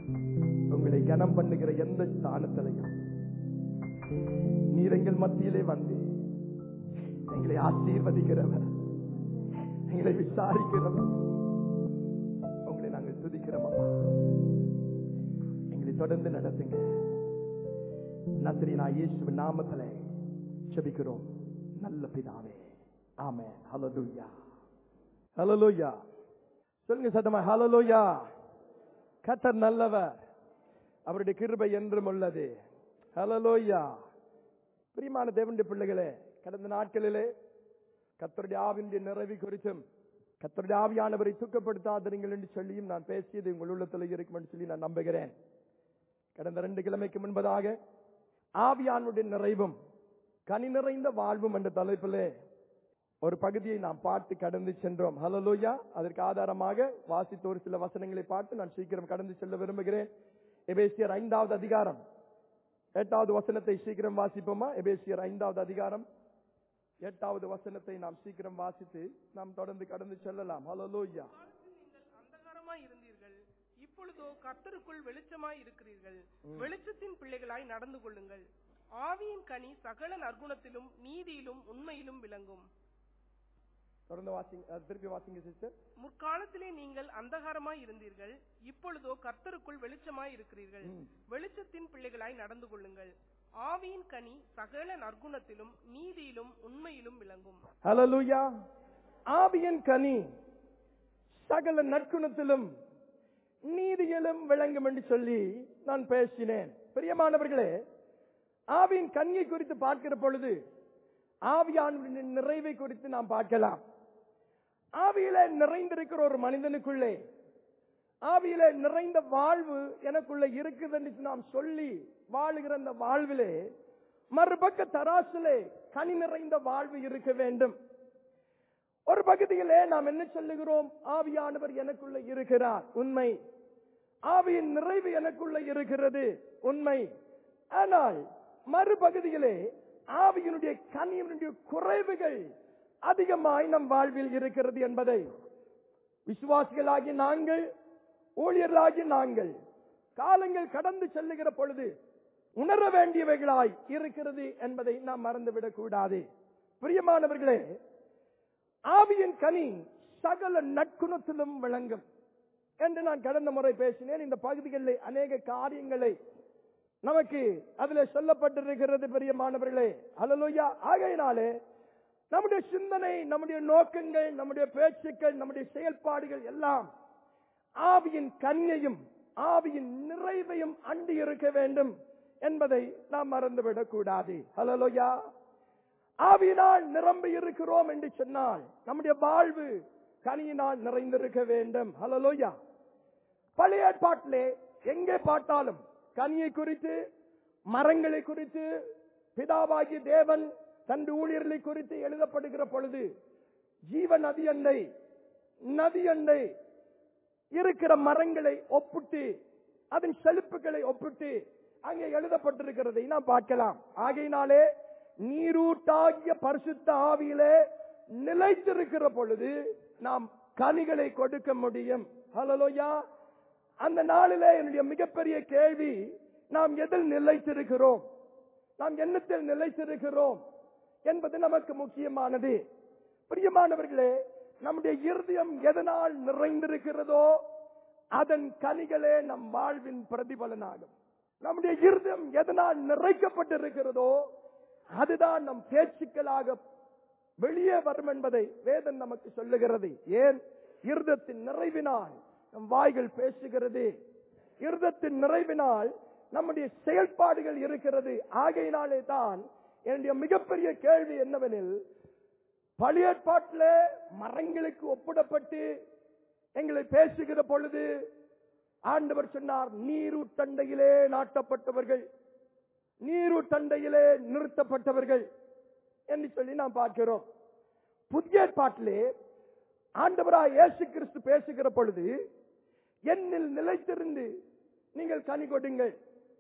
உங்களை கனம் பண்ணுகிற எந்த ஸ்தானத்திலையும் நீர் எங்கள் மத்தியிலே வந்து எங்களை ஆசீர்வதிக்கிறவர் எங்களை விசாரிக்கிறவர் உங்களை நாங்கள் துதிக்கிறோம் அப்பா எங்களை தொடர்ந்து நடத்துங்க நத்திரி நான் இயேசுவின் நாமத்துல செபிக்கிறோம் நல்ல பிதாவே ஆமே ஹalleluya ஹalleluya சொல்லுங்க சத்தமா ஹalleluya கர்த்தர் நல்லவர் அவருடைய கிருபை என்றும் உள்ளது ஹalleluya பிரியமான தேவனுடைய பிள்ளைகளே கடந்த நாட்களிலே கத்தருடைய ஆவினுடைய நிறைவு குறித்தும் கத்தருடைய ஆவியானவரை துக்கப்படுத்தாதீர்கள் என்று சொல்லியும் நான் பேசியது உங்கள் உள்ளத்தில் இருக்கும் என்று சொல்லி நான் நம்புகிறேன் கடந்த ரெண்டு கிழமைக்கு முன்பதாக ஆவியானுடைய நிறைவும் கனி நிறைந்த வாழ்வும் என்ற தலைப்பிலே ஒரு பகுதியை நாம் பார்த்து கடந்து சென்றோம் ஹலலோயா அதற்கு ஆதாரமாக வாசித்த ஒரு சில வசனங்களை பார்த்து நான் சீக்கிரம் கடந்து செல்ல விரும்புகிறேன் எபேசியர் ஐந்தாவது அதிகாரம் எட்டாவது வசனத்தை சீக்கிரம் வாசிப்போமா எபேசியர் ஐந்தாவது அதிகாரம் எட்டாவது வசனத்தை நாம் சீக்கிரம் வாசித்து நாம் தொடர்ந்து கடந்து செல்லலாம் ஹலலோயா காலத்தில் நீங்கள் அந்தகாரமாய் இருந்தீர்கள் இப்பொழுதோ கர்த்தருக்குள் வெளிச்சமாய் இருக்கிறீர்கள் வெளிச்சத்தின் பிள்ளைகளாய் நடந்து கொள்ளுங்கள் ஆவியின் கனி சகல நற்குணத்திலும் நீதியிலும் உண்மையிலும் விளங்கும் தொடர்ந்து வாசிங்க அஹ், திருப்பி வாசிங்க சிஸ்டர் முற்காலத்திலே நீங்கள் அந்தகாரமாய் இருந்தீர்கள் இப்பொழுதோ கர்த்தருக்குள் வெளிச்சமாய் இருக்கிறீர்கள் வெளிச்சத்தின் பிள்ளைகளாய் நடந்து கொள்ளுங்கள் ஆவியின் கனி சகல நற்குணத்திலும் நீதியிலும் உண்மையிலும் விளங்கும் ஹலலூயா ஆவியின் கனி சகல நற்குணத்திலும் நீதியிலும் விளங்கும் என்று சொல்லி நான் பேசினேன் பிரியமானவர்களே ஆவியின் கனியை குறித்து பார்க்கிற பொழுது ஆவியானுடைய நிறைவை குறித்து நாம் பார்க்கலாம் ஆவியில நிறைந்திருக்கிற ஒரு மனிதனுக்குள்ளே ஆவியில நிறைந்த வாழ்வு எனக்குள்ள இருக்குது என்று நாம் சொல்லி வாழுகிற அந்த வாழ்விலே மறுபக்க தராசிலே கனி நிறைந்த வாழ்வு இருக்க வேண்டும் ஒரு பகுதியிலே நாம் என்ன சொல்லுகிறோம் ஆவியானவர் எனக்குள்ள இருக்கிறார் உண்மை ஆவியின் நிறைவு எனக்குள்ள இருக்கிறது உண்மை ஆனால் மறுபகுதியிலே ஆவியினுடைய கனியினுடைய குறைவுகள் அதிகமாய் நம் வாழ்வில் இருக்கிறது என்பதை விசுவாசிகளாகி நாங்கள் ஊழியர்களாகி நாங்கள் காலங்கள் கடந்து செல்லுகிற பொழுது உணர வேண்டியவைகளாய் இருக்கிறது என்பதை நாம் மறந்துவிடக் கூடாது பிரியமானவர்களே ஆவியின் கனி சகல நற்குணத்திலும் விளங்கும் என்று நான் கடந்த முறை பேசினேன் இந்த பகுதிகளில் அநேக காரியங்களை நமக்கு அதுல சொல்லப்பட்டிருக்கிறது பிரியமானவர்களே அல்லலுயா ஆகையினாலே நம்முடைய சிந்தனை நம்முடைய நோக்கங்கள் நம்முடைய பேச்சுக்கள் நம்முடைய செயல்பாடுகள் எல்லாம் ஆவியின் கனியையும் ஆவியின் நிறைவையும் அண்டி இருக்க வேண்டும் என்பதை நாம் மறந்துவிடக் கூடாது ஹலலோயா ஆவியினால் நிரம்பி இருக்கிறோம் என்று சொன்னால் நம்முடைய வாழ்வு கனியினால் நிறைந்திருக்க வேண்டும் ஹலலோயா பழைய ஏற்பாட்டிலே எங்கே பார்த்தாலும் கனியை குறித்து மரங்களை குறித்து பிதாவாகிய தேவன் தன் ஊழியர்களை குறித்து எழுதப்படுகிற பொழுது ஜீவ நதி அண்டை நதி அண்டை இருக்கிற மரங்களை ஒப்பிட்டு அதன் செழிப்புகளை ஒப்பிட்டு அங்கே எழுதப்பட்டிருக்கிறதை நாம் பார்க்கலாம் ஆகையினாலே நீரூட்டாகிய பரிசுத்த ஆவியிலே நிலைத்திருக்கிற பொழுது நாம் கனிகளை கொடுக்க முடியும் ஹலலோயா அந்த நாளிலே என்னுடைய மிகப்பெரிய கேள்வி நாம் எதில் நிலைத்திருக்கிறோம் நாம் எண்ணத்தில் நிலைத்திருக்கிறோம் என்பது நமக்கு முக்கியமானது பிரியமானவர்களே நம்முடைய இருதயம் எதனால் நிறைந்திருக்கிறதோ அதன் கனிகளே நம் வாழ்வின் பிரதிபலனாகும் நம்முடைய இருதயம் எதனால் நிறைக்கப்பட்டிருக்கிறதோ அதுதான் நம் பேச்சுக்களாக வெளியே வரும் என்பதை வேதம் நமக்கு சொல்லுகிறது ஏன் இருதத்தின் நிறைவினால் நம் வாய்கள் பேசுகிறது இருதத்தின் நிறைவினால் நம்முடைய செயல்பாடுகள் இருக்கிறது ஆகையினாலே தான் என்னுடைய மிகப்பெரிய கேள்வி என்னவெனில் பழைய ஏற்பாட்டில் மரங்களுக்கு ஒப்பிடப்பட்டு எங்களை பேசுகிற பொழுது ஆண்டவர் சொன்னார் நீரூட்டண்டையிலே நாட்டப்பட்டவர்கள் நீரூட்டண்டையிலே நிறுத்தப்பட்டவர்கள் என்று சொல்லி நாம் பார்க்கிறோம் புதிய ஏற்பாட்டிலே ஆண்டவராய் இயேசு கிறிஸ்து பேசுகிற பொழுது என்னில் நிலைத்திருந்து நீங்கள் கனி கொடுங்கள்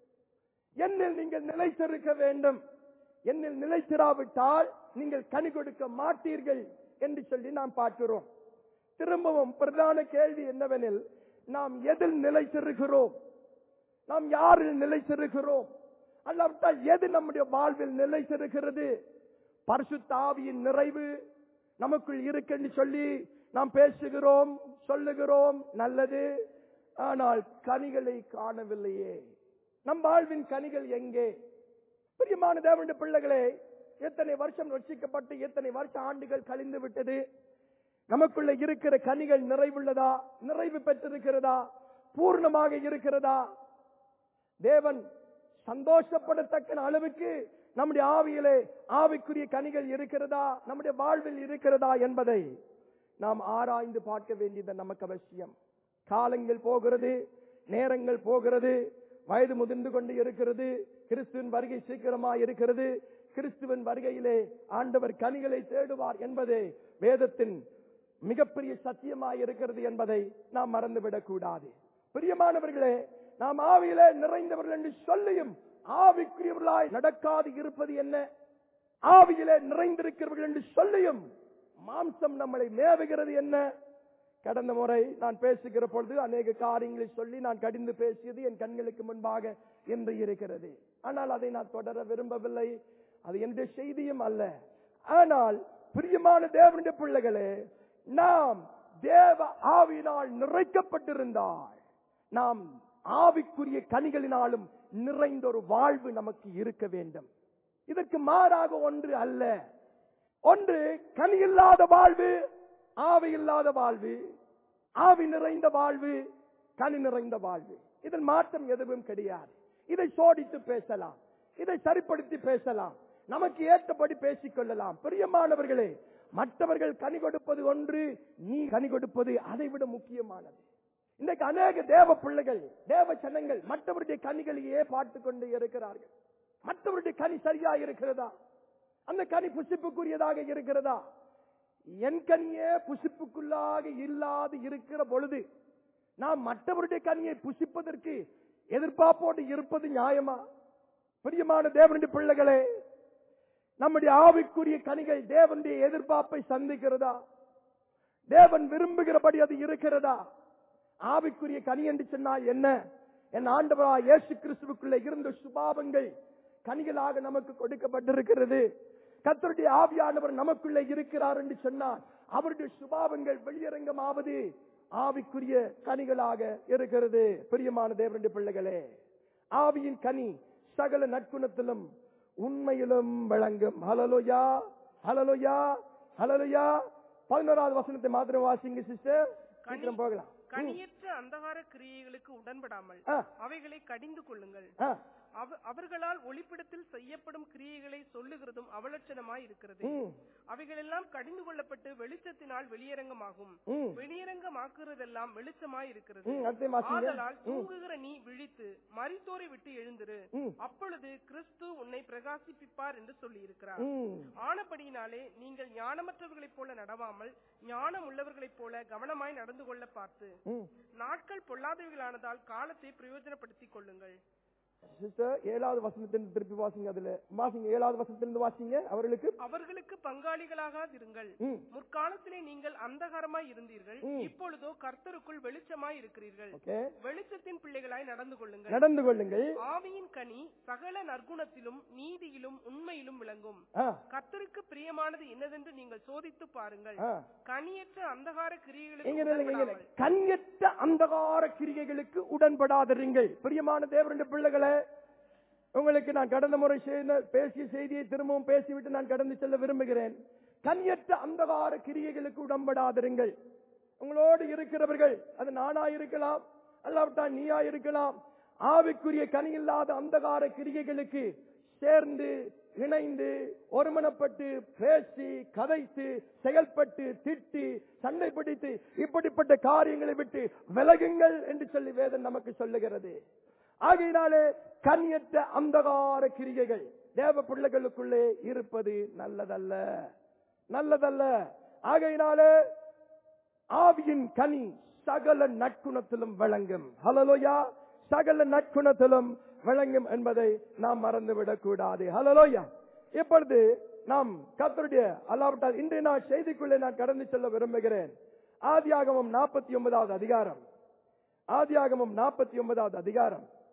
என்னில் நீங்கள் நிலைத்திருக்க வேண்டும் என்னில் நிலைத்திராவிட்டால் நீங்கள் கனி கொடுக்க மாட்டீர்கள் என்று சொல்லி நாம் பார்க்கிறோம் திரும்பவும் பிரதான கேள்வி என்னவெனில் நாம் எதில் நிலைத்திருக்கிறோம் நாம் யாரில் நிலைத்திருக்கிறோம் அல்லாவிட்டால் எது நம்முடைய வாழ்வில் நிலைத்திருக்கிறது பரிசுத்த ஆவியின் நிறைவு நமக்குள் இருக்குன்னு சொல்லி நாம் பேசுகிறோம் சொல்லுகிறோம் நல்லது ஆனால் கனிகளை காணவில்லையே நம் வாழ்வின் கனிகள் எங்கே பிரியமான தேவனுடைய பிள்ளைகளே எத்தனை வருஷம் ரட்சிக்கப்பட்டு எத்தனை வருஷ ஆண்டுகள் கழிந்து விட்டது நமக்குள்ள இருக்கிற கனிகள் நிறைவுள்ளதா நிறைவு பெற்றிருக்கிறதா பூர்ணமாக இருக்கிறதா தேவன் சந்தோஷப்படத்தக்க அளவுக்கு நம்முடைய ஆவியிலே ஆவிக்குரிய கனிகள் இருக்கிறதா நம்முடைய வாழ்வில் இருக்கிறதா என்பதை நாம் ஆராய்ந்து பார்க்க வேண்டியது நமக்கு அவசியம் காலங்கள் போகிறது நேரங்கள் போகிறது வயது முதிர்ந்து கொண்டு இருக்கிறது கிறிஸ்துவின் வருகை சீக்கிரமா இருக்கிறது கிறிஸ்துவின் வருகையிலே ஆண்டவர் கனிகளை தேடுவார் என்பதே வேதத்தின் மிகப்பெரிய சத்தியமாய் இருக்கிறது என்பதை நாம் மறந்துவிடக் கூடாது பிரியமானவர்களே நாம் ஆவியிலே நிறைந்தவர்கள் என்று சொல்லியும் ஆவிக்குரியவர்களாய் நடக்காது இருப்பது என்ன ஆவியிலே நிறைந்திருக்கிறவர்கள் என்று சொல்லியும் மாம்சம் நம்மளை மேவுகிறது என்ன கடந்த முறை நான் பேசுகிற பொழுது அநேக காரியங்களை சொல்லி நான் கடிந்து பேசியது என் கண்களுக்கு முன்பாக என்று இருக்கிறது ஆனால் அதை நான் தொடர விரும்பவில்லை அது எந்த செய்தியும் அல்ல ஆனால் பிரியமான தேவனுடைய பிள்ளைகளே நாம் தேவ ஆவியினால் நிறைக்கப்பட்டிருந்தால் நாம் ஆவிக்குரிய கனிகளினாலும் நிறைந்த ஒரு வாழ்வு நமக்கு இருக்க வேண்டும் இதற்கு மாறாக ஒன்று அல்ல ஒன்று கனி இல்லாத வாழ்வு ஆவி இல்லாத வாழ்வு ஆவி நிறைந்த வாழ்வு கனி நிறைந்த வாழ்வு இதன் மாற்றம் எதுவும் கிடையாது இதை சோடித்து பேசலாம் இதை சரிப்படுத்தி பேசலாம் நமக்கு ஏற்றபடி பேசிக் கொள்ளலாம் பிரியமானவர்களே மற்றவர்கள் கனி கொடுப்பது ஒன்று நீ கனி கொடுப்பது அதை விட முக்கியமானது இன்றைக்கு அநேக தேவ பிள்ளைகள் தேவ சனங்கள் மற்றவருடைய கனிகளையே பார்த்து கொண்டு இருக்கிறார்கள் மற்றவருடைய கனி சரியா இருக்கிறதா அந்த கனி புசிப்புக்குரியதாக இருக்கிறதா என் கனியே புசிப்புக்குள்ளாக இல்லாது இருக்கிற பொழுது நாம் மற்றவருடைய கனியை புசிப்பதற்கு எதிர்பார்ப்போடு இருப்பது நியாயமா பிரியமான தேவனுடைய பிள்ளைகளே நம்முடைய ஆவிக்குரிய கனிகள் தேவனுடைய எதிர்பார்ப்பை சந்திக்கிறதா தேவன் விரும்புகிறபடி அது இருக்கிறதா ஆவிக்குரிய கனி என்று சொன்னால் என்ன என் ஆண்டவரா இயேசு கிறிஸ்துவுக்குள்ள இருந்த சுபாவங்கள் கனிகளாக நமக்கு கொடுக்கப்பட்டிருக்கிறது கத்தருடைய ஆவியானவர் நமக்குள்ள இருக்கிறார் என்று சொன்னால் அவருடைய சுபாவங்கள் வெளியரங்கமாவது ஆவிக்குரிய கனிகளாக இருக்கிறது பிரியமான தேவனுடைய பிள்ளைகளே ஆவியின் கனி சகல நற்குணத்திலும் உண்மையிலும் விளங்கும் ஹலலோயா ஹலலோயா ஹலலோயா பதினோராவது வசனத்தை மாத்திரம் வாசிங்க சிஸ்டர் சீக்கிரம் போகலாம் கனியற்ற அந்தகார கிரியைகளுக்கு உடன்படாமல் ஆ, அவைகளை கடிந்து கொள்ளுங்கள் ஆ, அவ- அவர்களால் ஒளிப்பிடத்தில் செய்யப்படும் கிரியைகளை சொல்லுகிறதும் அவலட்சணமாய் இருக்கிறது ம், அவைகளெல்லாம் கடிந்து கொள்ளப்பட்டு வெளிச்சத்தினால் வெளியரங்கமாகும் ம், வெளியரங்கமாக்குறதெல்லாம் வெளிச்சமாய் இருக்கிறது ம், அடுத்த வாசிங்க ஆதலால் தூங்குகிற நீ விழித்து மரித்தோரை விட்டு எழுந்திரு ம், அப்பொழுது கிறிஸ்து உன்னை பிரகாசிப்பிப்பார் என்று சொல்லியிருக்கிறார் ம். ஆனபடியினாலே நீங்கள் ஞானமற்றவர்களைப் போல நடவாமல் ஞானம் உள்ளவர்களைப் போல கவனமாய் நடந்து கொள்ள பார்த்து ம். நாட்கள் பொல்லாதவைகளானதால் காலத்தை பிரயோஜனப்படுத்திக் கொள்ளுங்கள் சிஸ்டர் ஏழாவது வசனத்திலிருந்து திருப்பி வாசிங்க அதுல வாசிங்க ஏழாவது வசனத்திலிருந்து வாசிங்க அவர்களுக்கு அவர்களுக்கு பங்காளிகளாகாதிருங்கள் ம், முற்காலத்திலே நீங்கள் அந்தகாரமாய் இருந்தீர்கள் ம். இப்பொழுதோ கர்த்தருக்குள் வெளிச்சமாய் இருக்கிறீர்கள் ஓகே வெளிச்சத்தின் பிள்ளைகளாய் நடந்து கொள்ளுங்கள் நடந்து கொள்ளுங்கள் ஆவியின் கனி சகல நற்குணத்திலும் நீதியிலும் உண்மையிலும் விளங்கும் ஆ, கர்த்தருக்கு பிரியமானது என்னதென்று நீங்கள் சோதித்து பாருங்கள் ஆ. கனியற்ற அந்தகார இங்க கிரியைகளுக்கு நில்லுங்க, இங்க உடன்படாமல் நில்லுங்க. கண்யற்ற அந்தகார கிரிகைகளுக்கு உடன்படாதிருங்கள் பிரியமான தேவனுடைய பிள்ளைகளே உங்களுக்கு நான் கடந்த முறை செய்த பேசிய செய்தியை திரும்பவும் பேசிவிட்டு நான் கடந்து செல்ல விரும்புகிறேன் கண்யற்ற அந்தகார கிரியைகளுக்கு உடன்படாதிருங்கள் உங்களோடு இருக்கிறவர்கள் அது நானா இருக்கலாம் அல்லாவிட்டால் நீயா இருக்கலாம் ஆவிக்குரிய கனி இல்லாத அந்தகார கிரியைகளுக்கு சேர்ந்து இணைந்து ஒருமனப்பட்டு பேசி கதைத்து செயல்பட்டு திட்டி சண்டை பிடித்து இப்படிப்பட்ட காரியங்களை விட்டு விலகுங்கள் என்று சொல்லி வேதம் நமக்கு சொல்லுகிறது ஆகையினாலே கனியற்ற அந்தகார கிரியைகள் தேவ பிள்ளைகளுக்குள்ளே இருப்பது நல்லதல்ல நல்லதல்ல ஆகையினாலே ஆவியின் கனி சகல நற்குணத்திலும் விளங்கும் ஹலலோயா சகல நற்குணத்திலும் விளங்கும் என்பதை நாம் மறந்துவிடக் கூடாது ஹலலோயா இப்பொழுது நாம் கத்தருடைய அல்லாவிட்டால் இன்றைய நாள் செய்திக்குள்ளே நான் கடந்து செல்ல விரும்புகிறேன் ஆதியாகமம் நாற்பத்தி ஒன்பதாவது அதிகாரம் ஆதியாகமம் நாற்பத்தி ஒன்பதாவது அதிகாரம்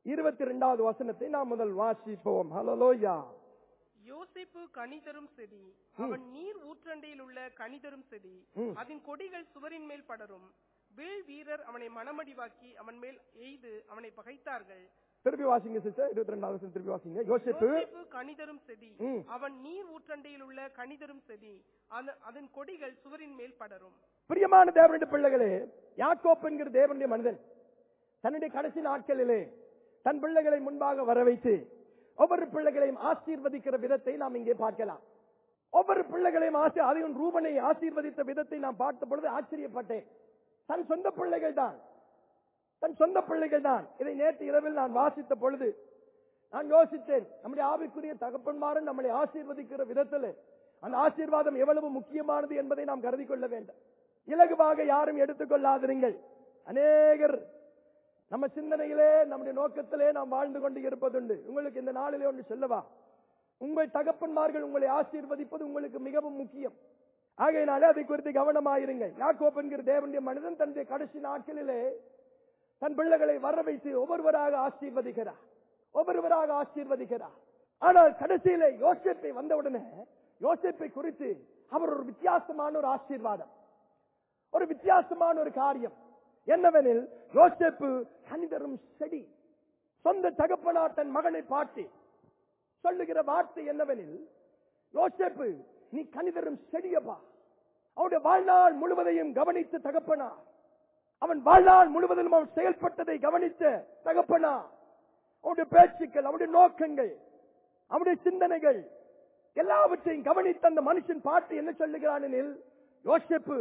இருபத்தி ரெண்டாவது வசனத்தை நாம் முதல் வாசிப்போம் ஹலோலோயா யோசேப்பு கனிதரும் செடி அவன் நீர் ஊற்றண்டையில் உள்ள கனிதரும் செடி ம். அதன் கொடிகள் சுவரின் மேல் படரும் வேல் வீரர் அவனை மனமடிவாக்கி அவன் மேல் எய்து அவனை பகைத்தார்கள் திருப்பி வாசிங்க சிஸ்டர் இருபத்தி ரெண்டாவது வசனம் திருப்பி வாசிங்க யோசிப்பு யோசேப்பு கனிதரும் செடி ம். அவன் நீர் ஊற்றண்டையில் உள்ள கனிதரும் செடி அந்த- அதன் கொடிகள் சுவரின் மேல் படரும் பிரியமான தேவனுடைய பிள்ளைகளே யாக்கோப் என்கிற தேவனுடைய மனிதன் தன்னுடைய கடைசி நாட்களிலே தன் பிள்ளைகளை முன்பாக வர வைத்து ஒவ்வொரு பிள்ளைகளையும் ஆசீர்வதிக்கிற விதத்தை நாம் இங்கே பார்க்கலாம் ஒவ்வொரு பிள்ளைகளையும் ஆசி அதையும் ரூபனை ஆசீர்வதித்த விதத்தை நாம் பார்த்த பொழுது ஆச்சரியப்பட்டேன் தன் சொந்த பிள்ளைகள் தான் தன் சொந்த பிள்ளைகள் தான் இதை நேற்று இரவில் நான் வாசித்த பொழுது நான் யோசித்தேன் நம்முடைய ஆவிக்குரிய தகப்பன்மாரன் நம்மளை ஆசீர்வதிக்கிற விதத்தில் அந்த ஆசீர்வாதம் எவ்வளவு முக்கியமானது என்பதை நாம் கருதி கொள்ள வேண்டும் இலகுவாக யாரும் எடுத்துக்கொள்ளாதிருங்கள் அநேகர் நம்ம சிந்தனையிலே நம்முடைய நோக்கத்திலே நாம் வாழ்ந்து கொண்டு இருப்பதுண்டு உங்களுக்கு இந்த நாளிலே ஒன்று சொல்லவா உங்கள் தகப்பன்மார்கள் உங்களை ஆசீர்வதிப்பது உங்களுக்கு மிகவும் முக்கியம் ஆகையினாலே அதை குறித்து கவனமாயிருங்கள் யாக்கோப் என்கிற தேவனுடைய மனிதன் தன்னுடைய கடைசி நாட்களிலே தன் பிள்ளைகளை வர வைத்து ஒவ்வொருவராக ஆசீர்வதிக்கிறார் ஒவ்வொருவராக ஆசீர்வதிக்கிறார் ஆனால் கடைசியிலே யோசேப்பை வந்தவுடனே யோசேப்பை குறித்து அவர் ஒரு வித்தியாசமான ஒரு ஆசீர்வாதம் ஒரு வித்தியாசமான ஒரு காரியம் என்னவெனில் யோசேப்பு கனிதரும் செடி சொந்த தகப்பனார் தன் மகனை பாட்டி சொல்லுகிற வார்த்தை என்னவெனில் யோசேப்பு நீ கனிதரும் செடியப்பா அவனுடைய வாழ்நாள் முழுவதையும் கவனித்து தகப்பனார் அவன் வாழ்நாள் முழுவதிலும் அவன் செயல்பட்டதை கவனித்த தகப்பனா அவனுடைய பேச்சுக்கள் அவனுடைய நோக்கங்கள் அவனுடைய சிந்தனைகள் எல்லாவற்றையும் கவனித்த அந்த மனுஷன் பார்த்து என்ன சொல்லுகிறான் எனில் யோசேப்பு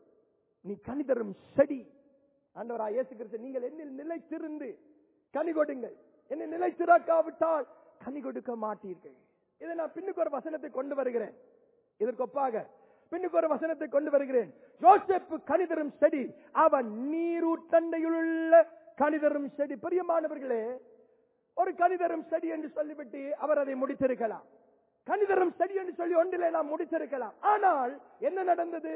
நீ கனிதரும் செடி ஆண்டவரா இயேசு கிறிஸ்து நீங்கள் என்னில் நிலைத்திருந்து கனி கொடுங்கள் என்னை நிலைத்திராக்காவிட்டால் கனி கொடுக்க மாட்டீர்கள் இதை நான் பின்னுக்கு ஒரு வசனத்தை கொண்டு வருகிறேன் இதற்கு ஒப்பாக பின்னுக்கு ஒரு வசனத்தை கொண்டு வருகிறேன் யோசேப்பு கனிதரும் செடி அவன் நீரூட்டண்டையுள்ள கனிதரும் செடி பிரியமானவர்களே ஒரு கனிதரும் செடி என்று சொல்லிவிட்டு அவர் அதை முடித்திருக்கலாம் கனிதரும் செடி என்று சொல்லி ஒன்றிலே நாம் முடித்திருக்கலாம் ஆனால் என்ன நடந்தது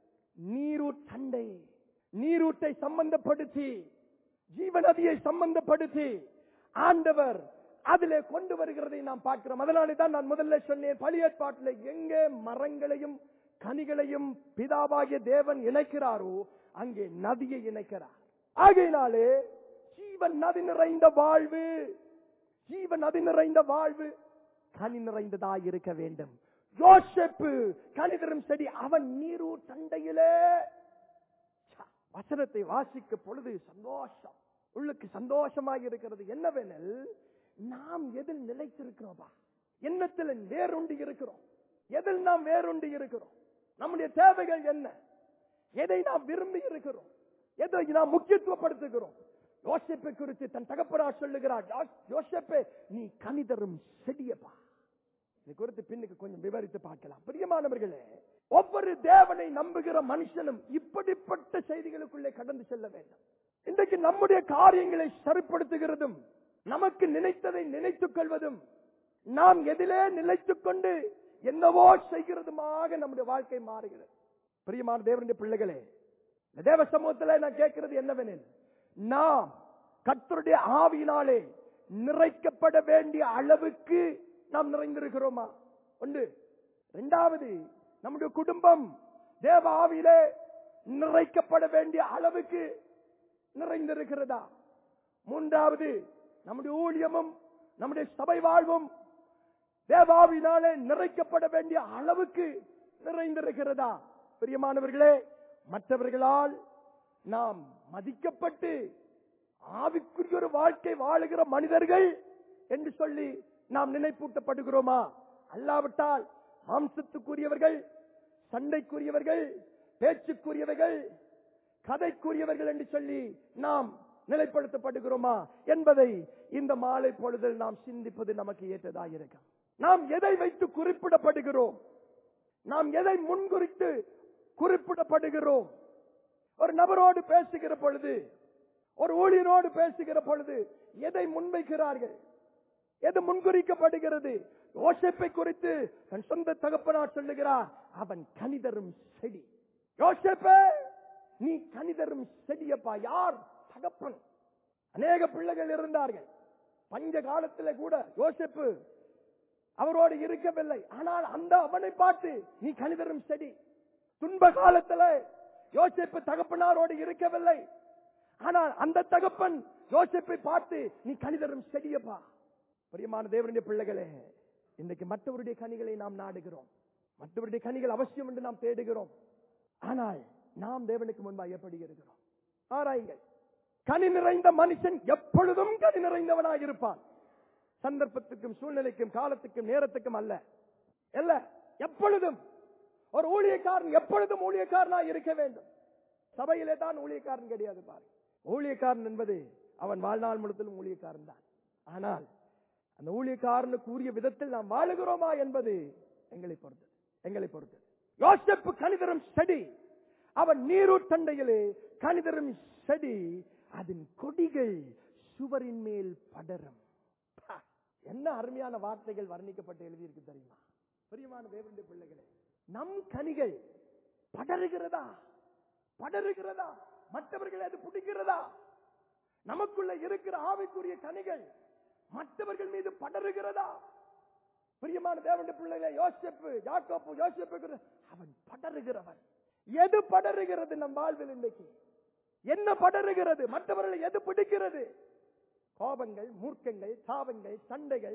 நீரூட்டண்டை நீரூட்டை சம்பந்தப்படுத்தி ஜீவநதியை சம்பந்தப்படுத்தி ஆண்டவர் அதிலே கொண்டு வருகிறதை நாம் பார்க்கிறோம் அதனாலே தான் நான் முதல்ல சொன்னேன் பழியற்பாட்டில் எங்கே மரங்களையும் கனிகளையும் பிதாவாகிய தேவன் இணைக்கிறாரோ அங்கே நதியை இணைக்கிறார் ஆகையினாலே ஜீவன் நதி நிறைந்த வாழ்வு ஜீவன் நதி நிறைந்த வாழ்வு கனி நிறைந்ததாய் இருக்க வேண்டும் யோசேப்பு கனிதரும் செடி அவன் நீரூர் தண்டையிலே ச்ச, வசனத்தை வாசிக்க பொழுது சந்தோஷம் உள்ளுக்கு சந்தோஷமாக இருக்கிறது என்னவெனில் நாம் எதில் நிலைத்திருக்கிறோமா எண்ணத்தில் வேறுண்டி இருக்கிறோம் எதில் நாம் வேறுண்டி இருக்கிறோம் நம்முடைய தேவைகள் என்ன எதை நாம் விரும்பி இருக்கிறோம் எதை நாம் முக்கியத்துவப்படுத்துகிறோம் யோசிப்பை குறித்து தன் தகப்பனா சொல்லுகிறார் "யோ- யோசேப்பே நீ கனிதரும் செடியப்பா இது குறித்து பின்னுக்கு கொஞ்சம் விவரித்து பார்க்கலாம் பிரியமானவர்களே ஒவ்வொரு தேவனை நம்புகிற மனுஷனும் இப்படிப்பட்ட செய்திகளுக்குள்ளே கடந்து செல்ல வேண்டும் இன்றைக்கு நம்முடைய காரியங்களை சரிப்படுத்துகிறதும் நமக்கு நினைத்ததை நினைத்துக் கொள்வதும் நாம் எதிலே நிலைத்துக் கொண்டு என்னவோ செய்கிறதுமாக நம்முடைய வாழ்க்கை மாறுகிறது பிரியமான தேவனுடைய பிள்ளைகளே இந்த தேவ சமூகத்துல நான் கேட்கிறது என்னவெனில் நாம் கர்த்தருடைய ஆவியினாலே நிறைக்கப்பட வேண்டிய அளவுக்கு நாம் நிறைந்திருக்கிறோமா ஒன்று இரண்டாவது நம்முடைய குடும்பம் தேவ ஆவியிலே நிறைக்கப்பட வேண்டிய அளவுக்கு நிறைந்திருக்கிறதா மூன்றாவது நம்முடைய ஊழியமும் நம்முடைய சபை வாழ்வும் தேவாவினாலே நிறைக்கப்பட வேண்டிய அளவுக்கு நிறைந்திருக்கிறதா பிரியமானவர்களே மற்றவர்களால் நாம் மதிக்கப்பட்டு ஆவிக்குரிய ஒரு வாழ்க்கை வாழுகிற மனிதர்கள் என்று சொல்லி நாம் நினைப்பூட்டப்படுகிறோமா அல்லாவிட்டால் மாம்சத்துக்குரியவர்கள் சண்டைக்குரியவர்கள் பேச்சுக்குரியவர்கள் கதைக்குரியவர்கள் என்று சொல்லி நாம் நிலைப்படுத்தப்படுகிறோமா என்பதை இந்த மாலை பொழுதில் நாம் சிந்திப்பது நமக்கு ஏற்றதாக இருக்கும் நாம் எதை வைத்து குறிப்பிடப்படுகிறோம் நாம் எதை முன்குறித்து குறிப்பிடப்படுகிறோம் ஒரு நபரோடு பேசுகிற பொழுது ஒரு ஊழியரோடு பேசுகிற பொழுது எதை முன்வைக்கிறார்கள் எது முன்குறிக்கப்படுகிறது யோசேப்பை குறித்து தன் சொந்த தகப்பனார் சொல்லுகிறார் அவன் கனிதரும் செடி யோசேப்பே நீ கனிதரும் செடியப்பா யார் தகப்பன் அநேக பிள்ளைகள் இருந்தார்கள் பஞ்ச காலத்துல கூட யோசிப்பு அவரோடு இருக்கவில்லை ஆனால் அந்த அவனை பார்த்து நீ கணிதரும் செடி துன்ப காலத்துல யோசிப்பு தகப்பனாரோடு இருக்கவில்லை ஆனால் அந்த தகப்பன் யோசிப்பை பார்த்து நீ கணிதரும் செடியப்பா பிரியமான தேவனுடைய பிள்ளைகளே இன்னைக்கு மற்றவருடைய கனிகளை நாம் நாடுகிறோம் மற்றவருடைய கனிகள் அவசியம் என்று நாம் தேடுகிறோம் ஆனால் நாம் தேவனுக்கு முன்பாக எப்படி இருக்கிறோம் ஆராயுங்கள் கனி நிறைந்த மனுஷன் எப்பொழுதும் கனி நிறைந்தவனாக இருப்பான் சந்தர்ப்பத்துக்கும் சூழ்நிலைக்கும் காலத்துக்கும் நேரத்துக்கும் அல்ல அல்ல எப்பொழுதும் ஒரு ஊழியக்காரன் எப்பொழுதும் ஊழியக்காரனாக இருக்க வேண்டும் சபையிலே தான் ஊழியக்காரன் கிடையாது பாரு ஊழியக்காரன் என்பது அவன் வாழ்நாள் முழுவதிலும் ஊழியக்காரன் தான் ஆனால் அந்த ஊழியக்காரனுக்கு உரிய விதத்தில் நாம் வாழுகிறோமா என்பது எங்களை பொறுத்தது எங்களை பொறுத்தது யோசப்பு கணிதரும் செடி அவன் நீரூற்றண்டையிலே கணிதரும் செடி அதன் கொடிகள் சுவரின் மேல் படரும் பா, என்ன அருமையான வார்த்தைகள் வர்ணிக்கப்பட்டு எழுதியிருக்கு தெரியுமா பிரியமான தேவனுடைய பிள்ளைகளே நம் கனிகள் படருகிறதா படருகிறதா மற்றவர்கள் அது பிடிக்கிறதா நமக்குள்ள இருக்கிற ஆவிக்குரிய கனிகள் மற்றவர்கள் மீது படருகிறதா பிரியமான தேவனுடைய பிள்ளைகளை யோசிப்பு யாக்கோப்பு யோசிப்பு அவன் படருகிறவன் எது படருகிறது நம் வாழ்வில் இன்னைக்கு என்ன படருகிறது மற்றவர்களை எது பிடிக்கிறது கோபங்கள் மூர்க்கங்கள் சாபங்கள் சண்டைகள்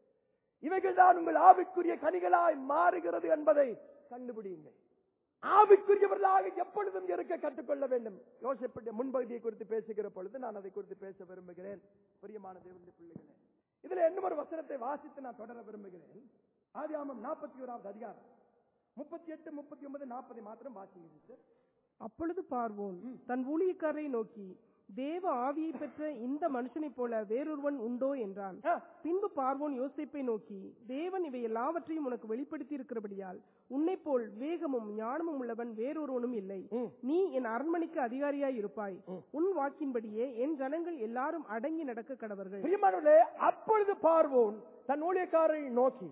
இவைகள் தான் உங்கள் ஆவிக்குரிய கனிகளாய் மாறுகிறது என்பதை கண்டுபிடியுங்கள் ஆவிக்குரியவர்களாக எப்பொழுதும் இருக்க கற்றுக்கொள்ள வேண்டும் யோசிப்புடைய முன்பகுதியை குறித்து பேசுகிற பொழுது நான் அதை குறித்து பேச விரும்புகிறேன் பிரியமான தேவனுடைய பிள்ளைகளே இதுல இன்னும் ஒரு வசனத்தை வாசித்து நான் தொடர விரும்புகிறேன் ஆதியாமம் நாற்பத்தி ஓராவது அதிகாரம் முப்பத்தி எட்டு முப்பத்தி ஒன்பது நாற்பது மாத்திரம் வாசிங்க அப்பொழுது பார்வோன் தன் ஊழியக்காரரை நோக்கி தேவ ஆவியை பெற்ற இந்த மனுஷனைப் போல வேறொருவன் உண்டோ என்றான் ஆ. பின்பு பார்வோன் யோசேப்பை நோக்கி தேவன் இவை எல்லாவற்றையும் உனக்கு வெளிப்படுத்தி இருக்கிறபடியால் உன்னைப் போல் வேகமும் ஞானமும் உள்ளவன் வேறொருவனும் இல்லை ம். நீ என் அரண்மனைக்கு அதிகாரியாய் இருப்பாய் உன் வாக்கின்படியே என் ஜனங்கள் எல்லாரும் அடங்கி நடக்க கடவர்கள் பிரியமானவர்களே அப்பொழுது பார்வோன் தன் ஊழியக்காரரை நோக்கி